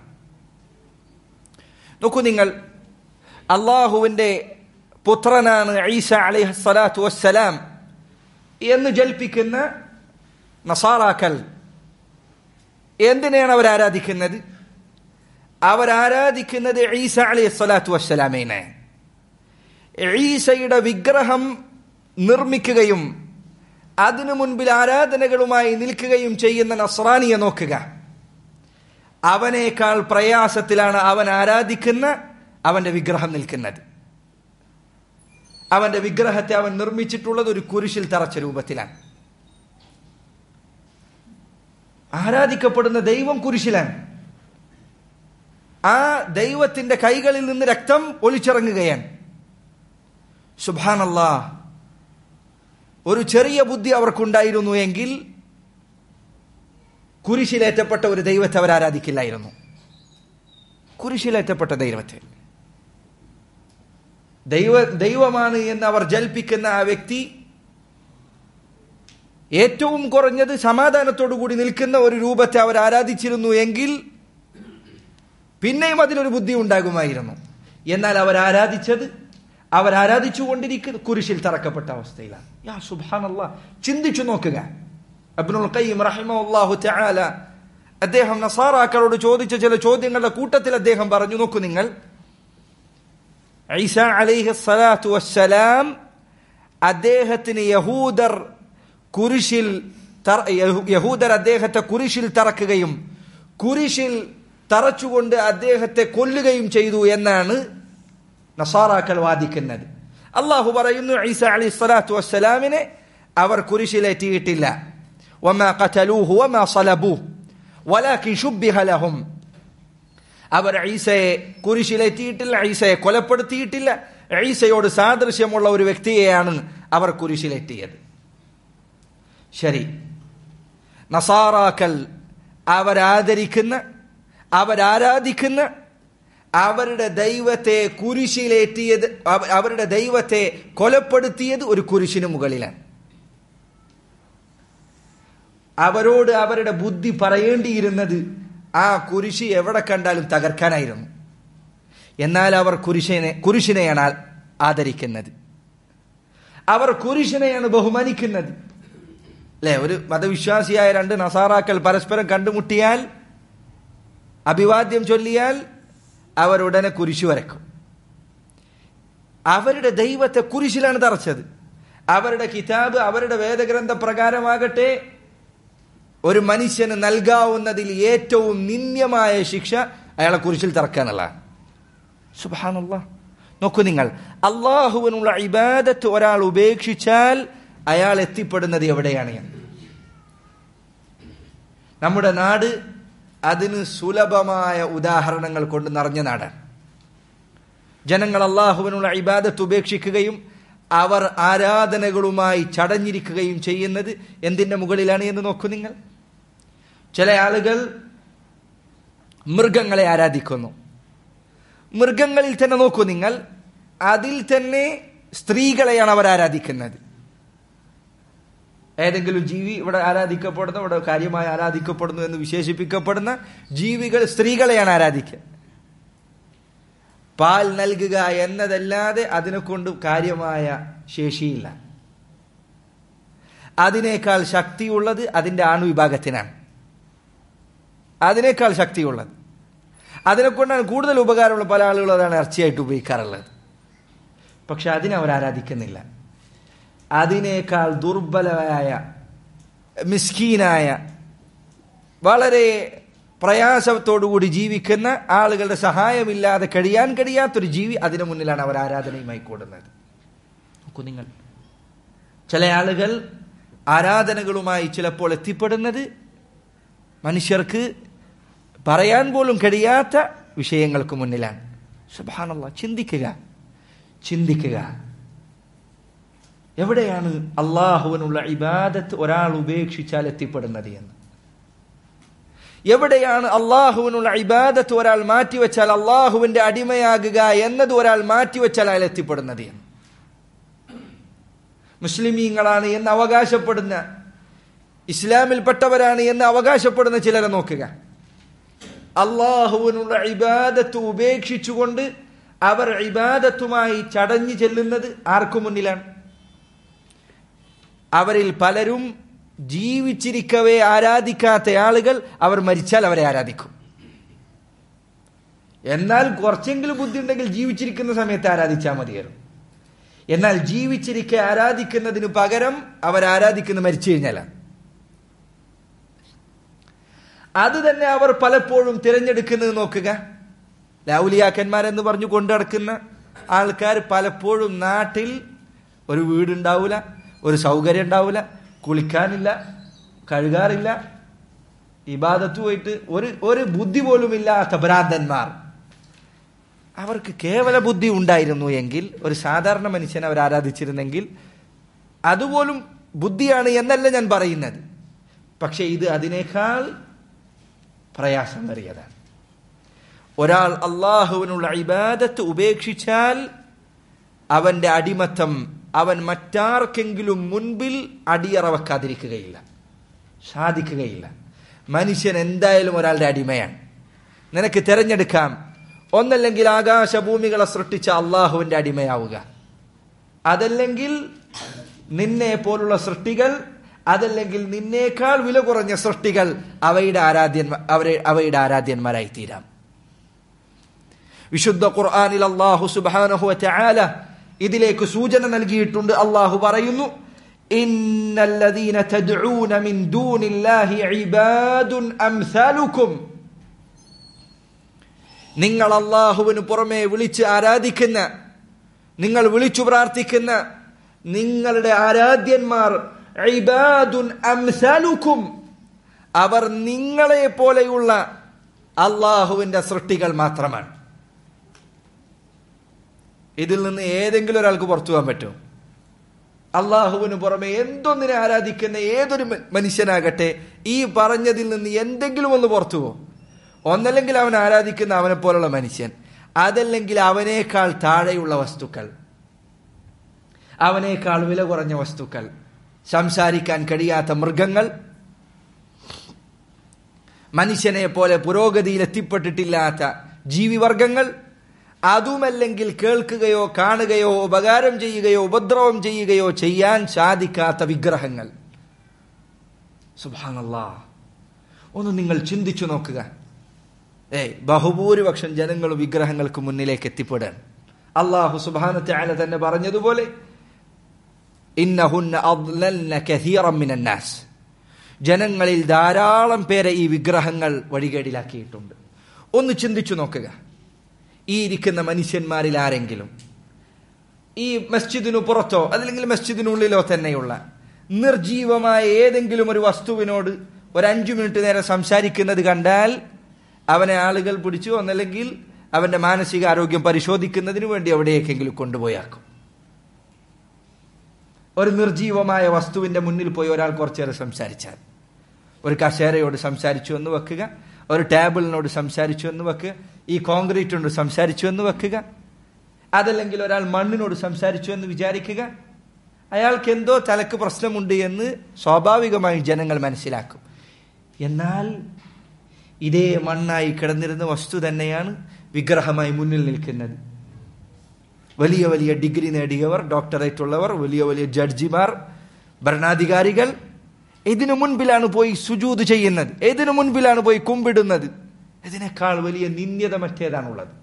നോക്കൂ നിങ്ങൾ അള്ളാഹുവിന്റെ പുത്രനാണ് ഈസ അലിഹ് സ്വലാത്തു വസ്സലാം എന്ന് ജൽപ്പിക്കുന്ന നസാറാക്കൽ എന്തിനാണ് അവർ ആരാധിക്കുന്നത് അവരാരാധിക്കുന്നത് ഈസ അലൈഹി സ്വലാത്തു വസ്സലാമേനെ ഈസയുടെ വിഗ്രഹം നിർമ്മിക്കുകയും അതിനു മുൻപിൽ ആരാധനകളുമായി നിൽക്കുകയും ചെയ്യുന്ന നസ്രാനിയെ നോക്കുക അവനേക്കാൾ പ്രയാസത്തിലാണ് അവൻ ആരാധിക്കുന്ന അവന്റെ വിഗ്രഹം നിൽക്കുന്നത് അവന്റെ വിഗ്രഹത്തെ അവൻ നിർമ്മിച്ചിട്ടുള്ളത് ഒരു കുരിശിൽ തറച്ച രൂപത്തിലാണ് ആരാധിക്കപ്പെടുന്ന ദൈവം കുരിശിലാണ് ആ ദൈവത്തിന്റെ കൈകളിൽ നിന്ന് രക്തം ഒലിച്ചിറങ്ങുകയാണ് സുബാനല്ലാ ഒരു ചെറിയ ബുദ്ധി അവർക്കുണ്ടായിരുന്നു എങ്കിൽ കുരിശിലേറ്റപ്പെട്ട ഒരു ദൈവത്തെ അവർ ആരാധിക്കില്ലായിരുന്നു കുരിശിലേറ്റപ്പെട്ട ദൈവത്തെ ദൈവ ദൈവമാണ് എന്ന് അവർ ജൽപ്പിക്കുന്ന ആ വ്യക്തി ഏറ്റവും കുറഞ്ഞത് സമാധാനത്തോടു കൂടി നിൽക്കുന്ന ഒരു രൂപത്തെ അവർ ആരാധിച്ചിരുന്നു എങ്കിൽ പിന്നെയും അതിലൊരു ബുദ്ധി ഉണ്ടാകുമായിരുന്നു എന്നാൽ അവർ ആരാധിച്ചത് അവർ ആരാധിച്ചുകൊണ്ടിരിക്കുന്ന കുരിശിൽ തറക്കപ്പെട്ട അവസ്ഥയിലാണ് യാ സുബാനല്ല ചിന്തിച്ചു നോക്കുക അബ്നുൽ ഖയ്യിം റഹിമഹുല്ലാഹു തആല അദ്ദേഹം നസാറാക്കളോട് ചോദിച്ച ചില ചോദ്യങ്ങളുടെ കൂട്ടത്തിൽ അദ്ദേഹം പറഞ്ഞു നോക്കൂ നിങ്ങൾ ഈസ അലൈഹി സ്വലാത്തു വസ്സലാം അദ്ദേഹത്തിന് യഹൂദർ കുരിശിൽ തറ- യഹൂ- യഹൂദർ അദ്ദേഹത്തെ കുരിശിൽ തറക്കുകയും കുരിശിൽ തറച്ചുകൊണ്ട് അദ്ദേഹത്തെ കൊല്ലുകയും ചെയ്തു എന്നാണ് നസാറാക്കൾ വാദിക്കുന്നത് അള്ളാഹു പറയുന്നു ഈസ അലൈഹി സ്വലാത്തു വസ്സലാമിനെ അവർ കുരിശിലേറ്റിയിട്ടില്ല വമാ ഖതലൂഹു വമാ സലബൂഹു വലാകിൻ ശുബ്ബിഹ ലഹും അവർ ഈസയെ കുരിശിലെത്തിയിട്ടില്ല ഈസയെ കൊലപ്പെടുത്തിയിട്ടില്ല ഈസയോട് സാദൃശ്യമുള്ള ഒരു വ്യക്തിയെയാണ് അവർ കുരിശിലെത്തിയത് ശരി നസാറാക്കൽ അവരാദരിക്കുന്ന അവരാരാധിക്കുന്ന അവരുടെ ദൈവത്തെ കുരിശിലേറ്റിയത് അവ- അവരുടെ ദൈവത്തെ കൊലപ്പെടുത്തിയത് ഒരു കുരിശിന് മുകളിലാണ് അവരോട് അവരുടെ ബുദ്ധി പറയേണ്ടിയിരുന്നത് ആ കുരിശ് എവിടെ കണ്ടാലും തകർക്കാനായിരുന്നു എന്നാൽ അവർ കുരിശിനെ കുരിശിനെയാണ് ആ- ആദരിക്കുന്നത് അവർ കുരിശിനെയാണ് ബഹുമാനിക്കുന്നത് അല്ലെ ഒരു മതവിശ്വാസിയായ രണ്ട് നസാറാക്കൾ പരസ്പരം കണ്ടുമുട്ടിയാൽ അഭിവാദ്യം ചൊല്ലിയാൽ അവരുടനെ കുരിശു വരക്കും അവരുടെ ദൈവത്തെ കുരിശിലാണ് തറച്ചത് അവരുടെ കിതാബ് അവരുടെ വേദഗ്രന്ഥ പ്രകാരമാകട്ടെ ഒരു മനുഷ്യന് നൽകാവുന്നതിൽ ഏറ്റവും നിന്ദ്യമായ ശിക്ഷ അയാളെ കുരിശിൽ തറക്കാനുള്ള സുബാനുള്ള നോക്കൂ നിങ്ങൾ അള്ളാഹുവിനുള്ള ഇബാദത്ത് ഒരാൾ ഉപേക്ഷിച്ചാൽ അയാൾ എത്തിപ്പെടുന്നത് എവിടെയാണ് എന്ന് നമ്മുടെ നാട് അതിന് സുലഭമായ ഉദാഹരണങ്ങൾ കൊണ്ട് നിറഞ്ഞ നാടാണ് ജനങ്ങൾ അള്ളാഹുവിനുള്ള ഇബാദത്ത് ഉപേക്ഷിക്കുകയും അവർ ആരാധനകളുമായി ചടഞ്ഞിരിക്കുകയും ചെയ്യുന്നത് എന്തിന്റെ മുകളിലാണ് എന്ന് നോക്കൂ നിങ്ങൾ ചില ആളുകൾ മൃഗങ്ങളെ ആരാധിക്കുന്നു മൃഗങ്ങളിൽ തന്നെ നോക്കൂ നിങ്ങൾ അതിൽ തന്നെ സ്ത്രീകളെയാണ് അവർ ആരാധിക്കുന്നത് ഏതെങ്കിലും ജീവി ഇവിടെ ആരാധിക്കപ്പെടുന്ന ഇവിടെ കാര്യമായി ആരാധിക്കപ്പെടുന്നു എന്ന് വിശേഷിപ്പിക്കപ്പെടുന്ന ജീവികൾ സ്ത്രീകളെയാണ് ആരാധിക്കുക പാൽ നൽകുക എന്നതല്ലാതെ അതിനെ കൊണ്ട് കാര്യമായ ശേഷിയില്ല അതിനേക്കാൾ ശക്തിയുള്ളത് അതിൻ്റെ ആണുവിഭാഗത്തിനാണ് അതിനേക്കാൾ ശക്തിയുള്ളത് അതിനെക്കൊണ്ടാണ് കൂടുതൽ ഉപകാരമുള്ള പല ആളുകളും അതാണ് ഇറച്ചിയായിട്ട് ഉപയോഗിക്കാറുള്ളത് പക്ഷെ അതിനെ അവർ ആരാധിക്കുന്നില്ല അതിനേക്കാൾ ദുർബലമായ മിസ്കീനായ വളരെ പ്രയാസത്തോടുകൂടി ജീവിക്കുന്ന ആളുകളുടെ സഹായമില്ലാതെ കഴിയാൻ കഴിയാത്തൊരു ജീവി അതിനു മുന്നിലാണ് അവർ ആരാധനയുമായി കൂടുന്നത് നോക്കൂ നിങ്ങൾ ചില ആളുകൾ ആരാധനകളുമായി ചിലപ്പോൾ എത്തിപ്പെടുന്നത് മനുഷ്യർക്ക് പറയാൻ പോലും കഴിയാത്ത വിഷയങ്ങൾക്ക് മുന്നിലാണ് സുബാനുള്ള ചിന്തിക്കുക ചിന്തിക്കുക എവിടെയാണ് അള്ളാഹുവിനുള്ള ഇബാദത്ത് ഒരാൾ ഉപേക്ഷിച്ചാൽ എത്തിപ്പെടുന്നത് എന്ന് എവിടെയാണ് അള്ളാഹുവിനുള്ള ഇബാദത്ത് ഒരാൾ മാറ്റിവെച്ചാൽ അള്ളാഹുവിന്റെ അടിമയാകുക എന്നത് ഒരാൾ മാറ്റിവെച്ചാൽ അയാൾ എത്തിപ്പെടുന്നത് എന്ന് മുസ്ലിമീങ്ങളാണ് എന്ന് അവകാശപ്പെടുന്ന ഇസ്ലാമിൽപ്പെട്ടവരാണ് എന്ന് അവകാശപ്പെടുന്ന ചിലരെ നോക്കുക അള്ളാഹുവിനുള്ള ഇബാദത്ത് ഉപേക്ഷിച്ചുകൊണ്ട് അവർ ഇബാദത്തുമായി ചടഞ്ഞു ചെല്ലുന്നത് ആർക്കു മുന്നിലാണ് അവരിൽ പലരും ജീവിച്ചിരിക്കവേ ആരാധിക്കാത്ത ആളുകൾ അവർ മരിച്ചാൽ അവരെ ആരാധിക്കും എന്നാൽ കുറച്ചെങ്കിലും ബുദ്ധി ഉണ്ടെങ്കിൽ ജീവിച്ചിരിക്കുന്ന സമയത്ത് ആരാധിച്ചാൽ മതിയായിരുന്നു എന്നാൽ ജീവിച്ചിരിക്കെ ആരാധിക്കുന്നതിന് പകരം അവർ ആരാധിക്കുന്ന മരിച്ചു കഴിഞ്ഞാലാണ് അത് തന്നെ അവർ പലപ്പോഴും തിരഞ്ഞെടുക്കുന്നത് നോക്കുക ലൗലിയാക്കന്മാരെന്ന് പറഞ്ഞു കൊണ്ടു നടക്കുന്ന ആൾക്കാർ പലപ്പോഴും നാട്ടിൽ ഒരു വീടുണ്ടാവില്ല ഒരു സൗകര്യം ഉണ്ടാവില്ല കുളിക്കാനില്ല കഴുകാറില്ല ഇബാദത്ത് പോയിട്ട് ഒരു ഒരു ബുദ്ധി പോലും ഇല്ലാത്ത ഭ്രാന്തന്മാർ അവർക്ക് കേവല ബുദ്ധി ഉണ്ടായിരുന്നു എങ്കിൽ ഒരു സാധാരണ മനുഷ്യനെ അവർ ആരാധിച്ചിരുന്നെങ്കിൽ അതുപോലും ബുദ്ധിയാണ് എന്നല്ല ഞാൻ പറയുന്നത് പക്ഷെ ഇത് അതിനേക്കാൾ പ്രയാസമേറിയതാണ് ഒരാൾ അള്ളാഹുവിനുള്ള ഇബാദത്ത് ഉപേക്ഷിച്ചാൽ അവന്റെ അടിമത്തം അവൻ മറ്റാർക്കെങ്കിലും മുൻപിൽ അടിയറ വെക്കാതിരിക്കുകയില്ല സാധിക്കുകയില്ല മനുഷ്യൻ എന്തായാലും ഒരാളുടെ അടിമയാണ് നിനക്ക് തിരഞ്ഞെടുക്കാം ഒന്നല്ലെങ്കിൽ ആകാശഭൂമികളെ സൃഷ്ടിച്ച അള്ളാഹുവിന്റെ അടിമയാവുക അതല്ലെങ്കിൽ നിന്നെ പോലുള്ള സൃഷ്ടികൾ അതല്ലെങ്കിൽ നിന്നേക്കാൾ വില കുറഞ്ഞ സൃഷ്ടികൾ അവയുടെ ആരാധ്യന്മാർ അവരെ അവയുടെ ആരാധ്യന്മാരായി തീരാം വിശുദ്ധ ഖുർആാനിൽ അള്ളാഹു സുബാനഹു ചാല ഇതിലേക്ക് സൂചന നൽകിയിട്ടുണ്ട് അള്ളാഹു പറയുന്നു ഇന്നല്ലദീന തദ്ഊന മിൻ ദൂനില്ലാഹി ഇബാദുൻ അംസാലുക്കും നിങ്ങൾ അള്ളാഹുവിന് പുറമെ വിളിച്ച് ആരാധിക്കുന്ന നിങ്ങൾ വിളിച്ചു പ്രാർത്ഥിക്കുന്ന നിങ്ങളുടെ ആരാധ്യന്മാർ ഇബാദുൻ അംസാലുക്കും അവർ നിങ്ങളെ പോലെയുള്ള അള്ളാഹുവിന്റെ സൃഷ്ടികൾ മാത്രമാണ് ഇതിൽ നിന്ന് ഏതെങ്കിലും ഒരാൾക്ക് പുറത്തു പോകാൻ പറ്റുമോ അള്ളാഹുവിന് പുറമെ എന്തൊന്നിനെ ആരാധിക്കുന്ന ഏതൊരു മനുഷ്യനാകട്ടെ ഈ പറഞ്ഞതിൽ നിന്ന് എന്തെങ്കിലും ഒന്ന് പുറത്തു പോകും ഒന്നല്ലെങ്കിൽ അവൻ ആരാധിക്കുന്ന അവനെ പോലുള്ള മനുഷ്യൻ അതല്ലെങ്കിൽ അവനേക്കാൾ താഴെയുള്ള വസ്തുക്കൾ അവനേക്കാൾ വില കുറഞ്ഞ വസ്തുക്കൾ സംസാരിക്കാൻ കഴിയാത്ത മൃഗങ്ങൾ മനുഷ്യനെ പോലെ പുരോഗതിയിൽ എത്തിപ്പെട്ടിട്ടില്ലാത്ത ജീവിവർഗങ്ങൾ അതുമല്ലെങ്കിൽ കേൾക്കുകയോ കാണുകയോ ഉപകാരം ചെയ്യുകയോ ഉപദ്രവം ചെയ്യുകയോ ചെയ്യാൻ സാധിക്കാത്ത വിഗ്രഹങ്ങൾ സുഭാനല്ലാ ഒന്ന് നിങ്ങൾ ചിന്തിച്ചു നോക്കുക ഏയ് ബഹുഭൂരിപക്ഷം ജനങ്ങൾ വിഗ്രഹങ്ങൾക്ക് മുന്നിലേക്ക് എത്തിപ്പെടാൻ അള്ളാഹു സുബാനത്തെ ആല തന്നെ പറഞ്ഞതുപോലെ ജനങ്ങളിൽ ധാരാളം പേരെ ഈ വിഗ്രഹങ്ങൾ വഴികേടിലാക്കിയിട്ടുണ്ട് ഒന്ന് ചിന്തിച്ചു നോക്കുക ഈ ഇരിക്കുന്ന മനുഷ്യന്മാരിൽ ആരെങ്കിലും ഈ മസ്ജിദിനു പുറത്തോ അല്ലെങ്കിൽ മസ്ജിദിനുള്ളിലോ തന്നെയുള്ള നിർജീവമായ ഏതെങ്കിലും ഒരു വസ്തുവിനോട് ഒരു അഞ്ചു മിനിറ്റ് നേരം സംസാരിക്കുന്നത് കണ്ടാൽ അവനെ ആളുകൾ പിടിച്ചു ഒന്നല്ലെങ്കിൽ അവന്റെ മാനസിക ആരോഗ്യം പരിശോധിക്കുന്നതിന് വേണ്ടി എവിടെയൊക്കെങ്കിലും കൊണ്ടുപോയാക്കും ഒരു നിർജീവമായ വസ്തുവിന്റെ മുന്നിൽ പോയി ഒരാൾ കുറച്ചേറെ സംസാരിച്ചാൽ ഒരു കസേരയോട് സംസാരിച്ചു എന്ന് വെക്കുക ഒരു ടേബിളിനോട് സംസാരിച്ചു എന്ന് വെക്കുക ഈ കോൺക്രീറ്റിനോട് സംസാരിച്ചു എന്ന് വെക്കുക അതല്ലെങ്കിൽ ഒരാൾ മണ്ണിനോട് സംസാരിച്ചു എന്ന് വിചാരിക്കുക അയാൾക്ക് എന്തോ തലക്ക് പ്രശ്നമുണ്ട് എന്ന് സ്വാഭാവികമായും ജനങ്ങൾ മനസ്സിലാക്കും എന്നാൽ ഇതേ മണ്ണായി കിടന്നിരുന്ന വസ്തു തന്നെയാണ് വിഗ്രഹമായി മുന്നിൽ നിൽക്കുന്നത് വലിയ വലിയ ഡിഗ്രി നേടിയവർ ഡോക്ടറേറ്റ് ഉള്ളവർ വലിയ വലിയ ജഡ്ജിമാർ ഭരണാധികാരികൾ ഇതിനു മുൻപിലാണ് പോയി സുജൂത് ചെയ്യുന്നത് ഇതിനു മുൻപിലാണ് പോയി കുമ്പിടുന്നത് ഇതിനേക്കാൾ വലിയ നിന്ദ്യത മറ്റേതാണുള്ളത്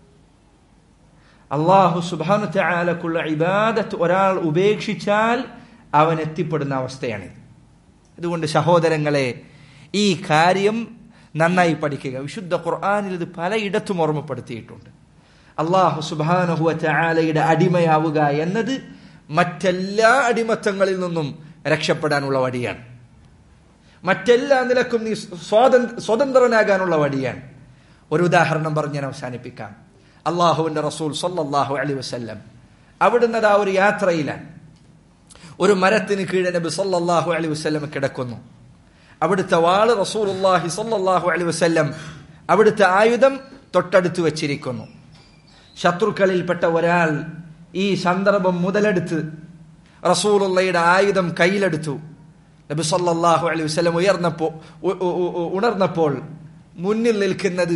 അള്ളാഹു സുബാനുത്ത ആലക്കുള്ള ഇബാദത്ത് ഒരാൾ ഉപേക്ഷിച്ചാൽ അവൻ എത്തിപ്പെടുന്ന അവസ്ഥയാണിത് അതുകൊണ്ട് സഹോദരങ്ങളെ ഈ കാര്യം നന്നായി പഠിക്കുക വിശുദ്ധ ഖുർആാനിൽ ഇത് പലയിടത്തും ഓർമ്മപ്പെടുത്തിയിട്ടുണ്ട് അള്ളാഹു സുബാനഹുവറ്റ ആലയുടെ അടിമയാവുക എന്നത് മറ്റെല്ലാ അടിമത്തങ്ങളിൽ നിന്നും രക്ഷപ്പെടാനുള്ള വഴിയാണ് മറ്റെല്ലാ നിലക്കും നീ സ്വാതന്ത്ര്യ സ്വതന്ത്രനാകാനുള്ള വഴിയാണ് ഒരു ഉദാഹരണം പറഞ്ഞ് ഞാൻ അവസാനിപ്പിക്കാം അള്ളാഹുവിന്റെ റസൂൽ സല്ലല്ലാഹു അലൈഹി വസല്ലം അവിടുന്ന് ആ ഒരു യാത്രയിലാണ് ഒരു മരത്തിന് കീഴെ നബി സല്ലല്ലാഹു അലൈഹി വസല്ലം കിടക്കുന്നു അവിടുത്തെ വാള് റസൂലുള്ളാഹി സല്ലല്ലാഹു അലൈഹി വസല്ലം അവിടുത്തെ ആയുധം തൊട്ടടുത്ത് വെച്ചിരിക്കുന്നു ശത്രുക്കളിൽപ്പെട്ട ഒരാൾ ഈ സന്ദർഭം മുതലെടുത്ത് റസൂലുള്ളയുടെ ആയുധം കയ്യിലെടുത്തു നബി സല്ലല്ലാഹു അലൈഹി വസല്ലം ഉയർന്നപ്പോ ഉണർന്നപ്പോൾ മുന്നിൽ നിൽക്കുന്നത്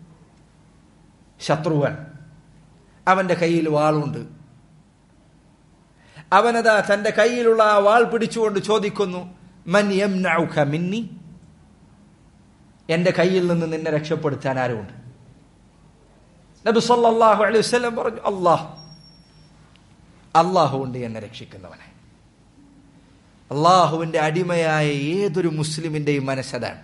ശത്രുവൻ അവന്റെ കയ്യിൽ വാളുണ്ട് അവനതാ തന്റെ കയ്യിലുള്ള ആ വാൾ പിടിച്ചുകൊണ്ട് ചോദിക്കുന്നു മൻ യംനഉക മിന്നി എന്റെ കയ്യിൽ നിന്ന് നിന്നെ രക്ഷപ്പെടുത്താൻ ആരുമുണ്ട് നബി സല്ലല്ലാഹു അലൈഹി വസല്ലം പറഞ്ഞു അല്ലാഹ് അള്ളാഹു കൊണ്ട് എന്നെ രക്ഷിക്കുന്നവനെ അള്ളാഹുവിന്റെ അടിമയായ ഏതൊരു മുസ്ലിമിന്റെയും മനസ്സതാണ്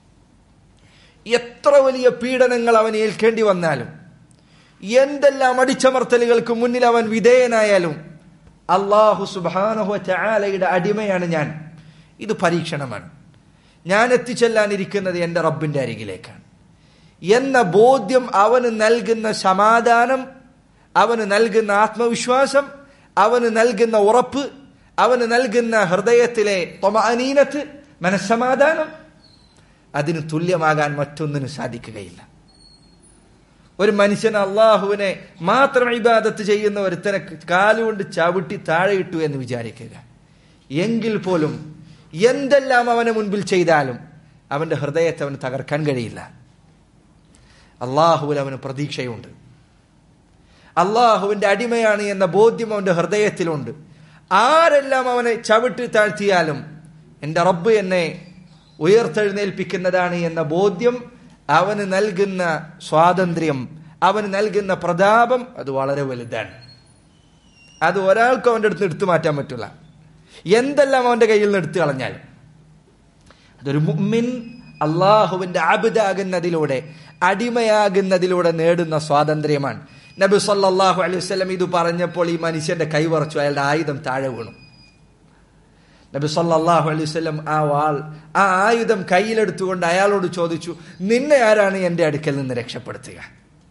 എത്ര വലിയ പീഡനങ്ങൾ അവൻ ഏൽക്കേണ്ടി വന്നാലും എന്തെല്ലാം അടിച്ചമർത്തലുകൾക്ക് മുന്നിൽ അവൻ വിധേയനായാലും അള്ളാഹു സുബാനഹു ചാലയുടെ അടിമയാണ് ഞാൻ ഇത് പരീക്ഷണമാണ് ഞാൻ എത്തിച്ചെല്ലാനിരിക്കുന്നത് എൻ്റെ റബ്ബിന്റെ അരികിലേക്കാണ് എന്ന ബോധ്യം അവന് നൽകുന്ന സമാധാനം അവന് നൽകുന്ന ആത്മവിശ്വാസം അവന് നൽകുന്ന ഉറപ്പ് അവന് നൽകുന്ന ഹൃദയത്തിലെ തൊമാനീനത്ത് മനസ്സമാധാനം അതിന് തുല്യമാകാൻ മറ്റൊന്നിനും സാധിക്കുകയില്ല ഒരു മനുഷ്യൻ അള്ളാഹുവിനെ മാത്രം ഇബാദത്ത് ചെയ്യുന്ന ഒരുത്തനെ കാലുകൊണ്ട് ചവിട്ടി താഴെയിട്ടു എന്ന് വിചാരിക്കുക എങ്കിൽ പോലും എന്തെല്ലാം അവനെ മുൻപിൽ ചെയ്താലും അവന്റെ ഹൃദയത്തെ അവന് തകർക്കാൻ കഴിയില്ല അള്ളാഹുവിൽ അവന് പ്രതീക്ഷയുണ്ട് അള്ളാഹുവിന്റെ അടിമയാണ് എന്ന ബോധ്യം അവന്റെ ഹൃദയത്തിലുണ്ട് ആരെല്ലാം അവനെ ചവിട്ടി താഴ്ത്തിയാലും എൻ്റെ റബ്ബ് എന്നെ ഉയർത്തെഴുന്നേൽപ്പിക്കുന്നതാണ് എന്ന ബോധ്യം അവന് നൽകുന്ന സ്വാതന്ത്ര്യം അവന് നൽകുന്ന പ്രതാപം അത് വളരെ വലുതാണ് അത് ഒരാൾക്കും അവൻ്റെ അടുത്ത് എടുത്തു മാറ്റാൻ പറ്റില്ല എന്തെല്ലാം അവന്റെ കയ്യിൽ നിന്ന് എടുത്തു കളഞ്ഞാലും അതൊരു മുമ്മിൻ അള്ളാഹുവിന്റെ ആബിദാകുന്നതിലൂടെ അടിമയാകുന്നതിലൂടെ നേടുന്ന സ്വാതന്ത്ര്യമാണ് നബി സല്ലാഹു അലൈഹി വസ്ലം ഇത് പറഞ്ഞപ്പോൾ ഈ മനുഷ്യന്റെ കൈവറച്ചു അയാളുടെ ആയുധം താഴെ വീണു നബി സല്ലാഹു അലൈഹി വസ്ലം ആ വാൾ ആ ആയുധം കയ്യിലെടുത്തുകൊണ്ട് അയാളോട് ചോദിച്ചു നിന്നെ ആരാണ് എന്റെ അടുക്കൽ നിന്ന് രക്ഷപ്പെടുത്തുക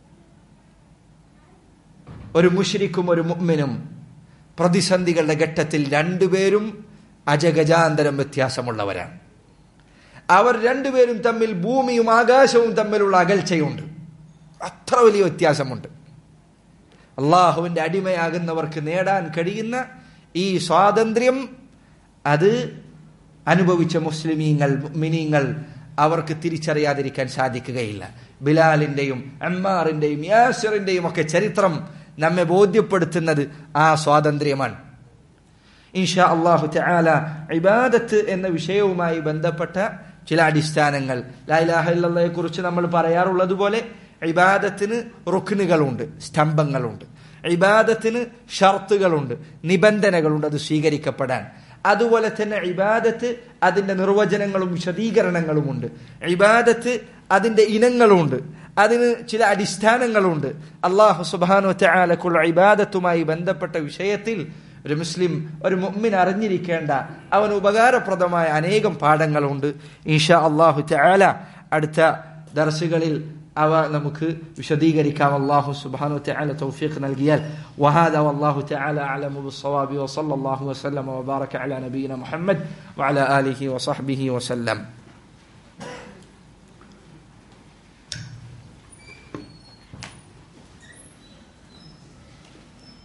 ഒരു മുഷിരിക്കും ഒരു മുഅ്മിനും പ്രതിസന്ധികളുടെ ഘട്ടത്തിൽ രണ്ടുപേരും അജഗജാന്തരം വ്യത്യാസമുള്ളവരാണ് അവർ രണ്ടുപേരും തമ്മിൽ ഭൂമിയും ആകാശവും തമ്മിലുള്ള അകൽച്ചയുണ്ട് അത്ര വലിയ വ്യത്യാസമുണ്ട് അള്ളാഹുവിന്റെ അടിമയാകുന്നവർക്ക് നേടാൻ കഴിയുന്ന ഈ സ്വാതന്ത്ര്യം അത് അനുഭവിച്ച മുസ്ലിമീങ്ങൾ മിനിങ്ങൾ അവർക്ക് തിരിച്ചറിയാതിരിക്കാൻ സാധിക്കുകയില്ല ബിലാലിന്റെയും അമ്മാറിന്റെയും യാസിറിന്റെയും ഒക്കെ ചരിത്രം നമ്മെ ബോധ്യപ്പെടുത്തുന്നത് ആ സ്വാതന്ത്ര്യമാണ് ഇൻഷാ അള്ളാഹു തആല ഇബാദത്ത് എന്ന വിഷയവുമായി ബന്ധപ്പെട്ട ചില അടിസ്ഥാനങ്ങൾ ലായിലാഹയെ കുറിച്ച് നമ്മൾ പറയാറുള്ളത് പോലെ ഇബാദത്തിന് റുക്നുകളുണ്ട് സ്തംഭങ്ങളുണ്ട് ഇബാദത്തിന് ഷർത്തുകളുണ്ട് നിബന്ധനകളുണ്ട് അത് സ്വീകരിക്കപ്പെടാൻ അതുപോലെ തന്നെ ഇബാദത്ത് അതിന്റെ നിർവചനങ്ങളും വിശദീകരണങ്ങളുമുണ്ട് ഇബാദത്ത് അതിന്റെ ഇനങ്ങളുമുണ്ട് അതിന് ചില അടിസ്ഥാനങ്ങളുണ്ട് അള്ളാഹു സുബാനു ചാലക്കുള്ള ഇബാദത്തുമായി ബന്ധപ്പെട്ട വിഷയത്തിൽ ഒരു മുസ്ലിം ഒരു മുമ്മിൻ അറിഞ്ഞിരിക്കേണ്ട അവന് ഉപകാരപ്രദമായ അനേകം പാഠങ്ങളുണ്ട് ഈഷ അള്ളാഹു ചാല അടുത്ത ദർസുകളിൽ അവ നമുക്ക് വിശദീകരിക്കാം അള്ളാഹു സുബ്ഹാനഹു വതആല തൗഫീഖ് നൽകിയാൽ വഹാദ വല്ലാഹു തആല അഅലമു ബിസ്സവാബി വസല്ലല്ലാഹു വസല്ലമ വബാറക അലാ നബിയിന മുഹമ്മദ് വഅലാ ആലിഹി വസഹ്ബിഹി വസല്ലം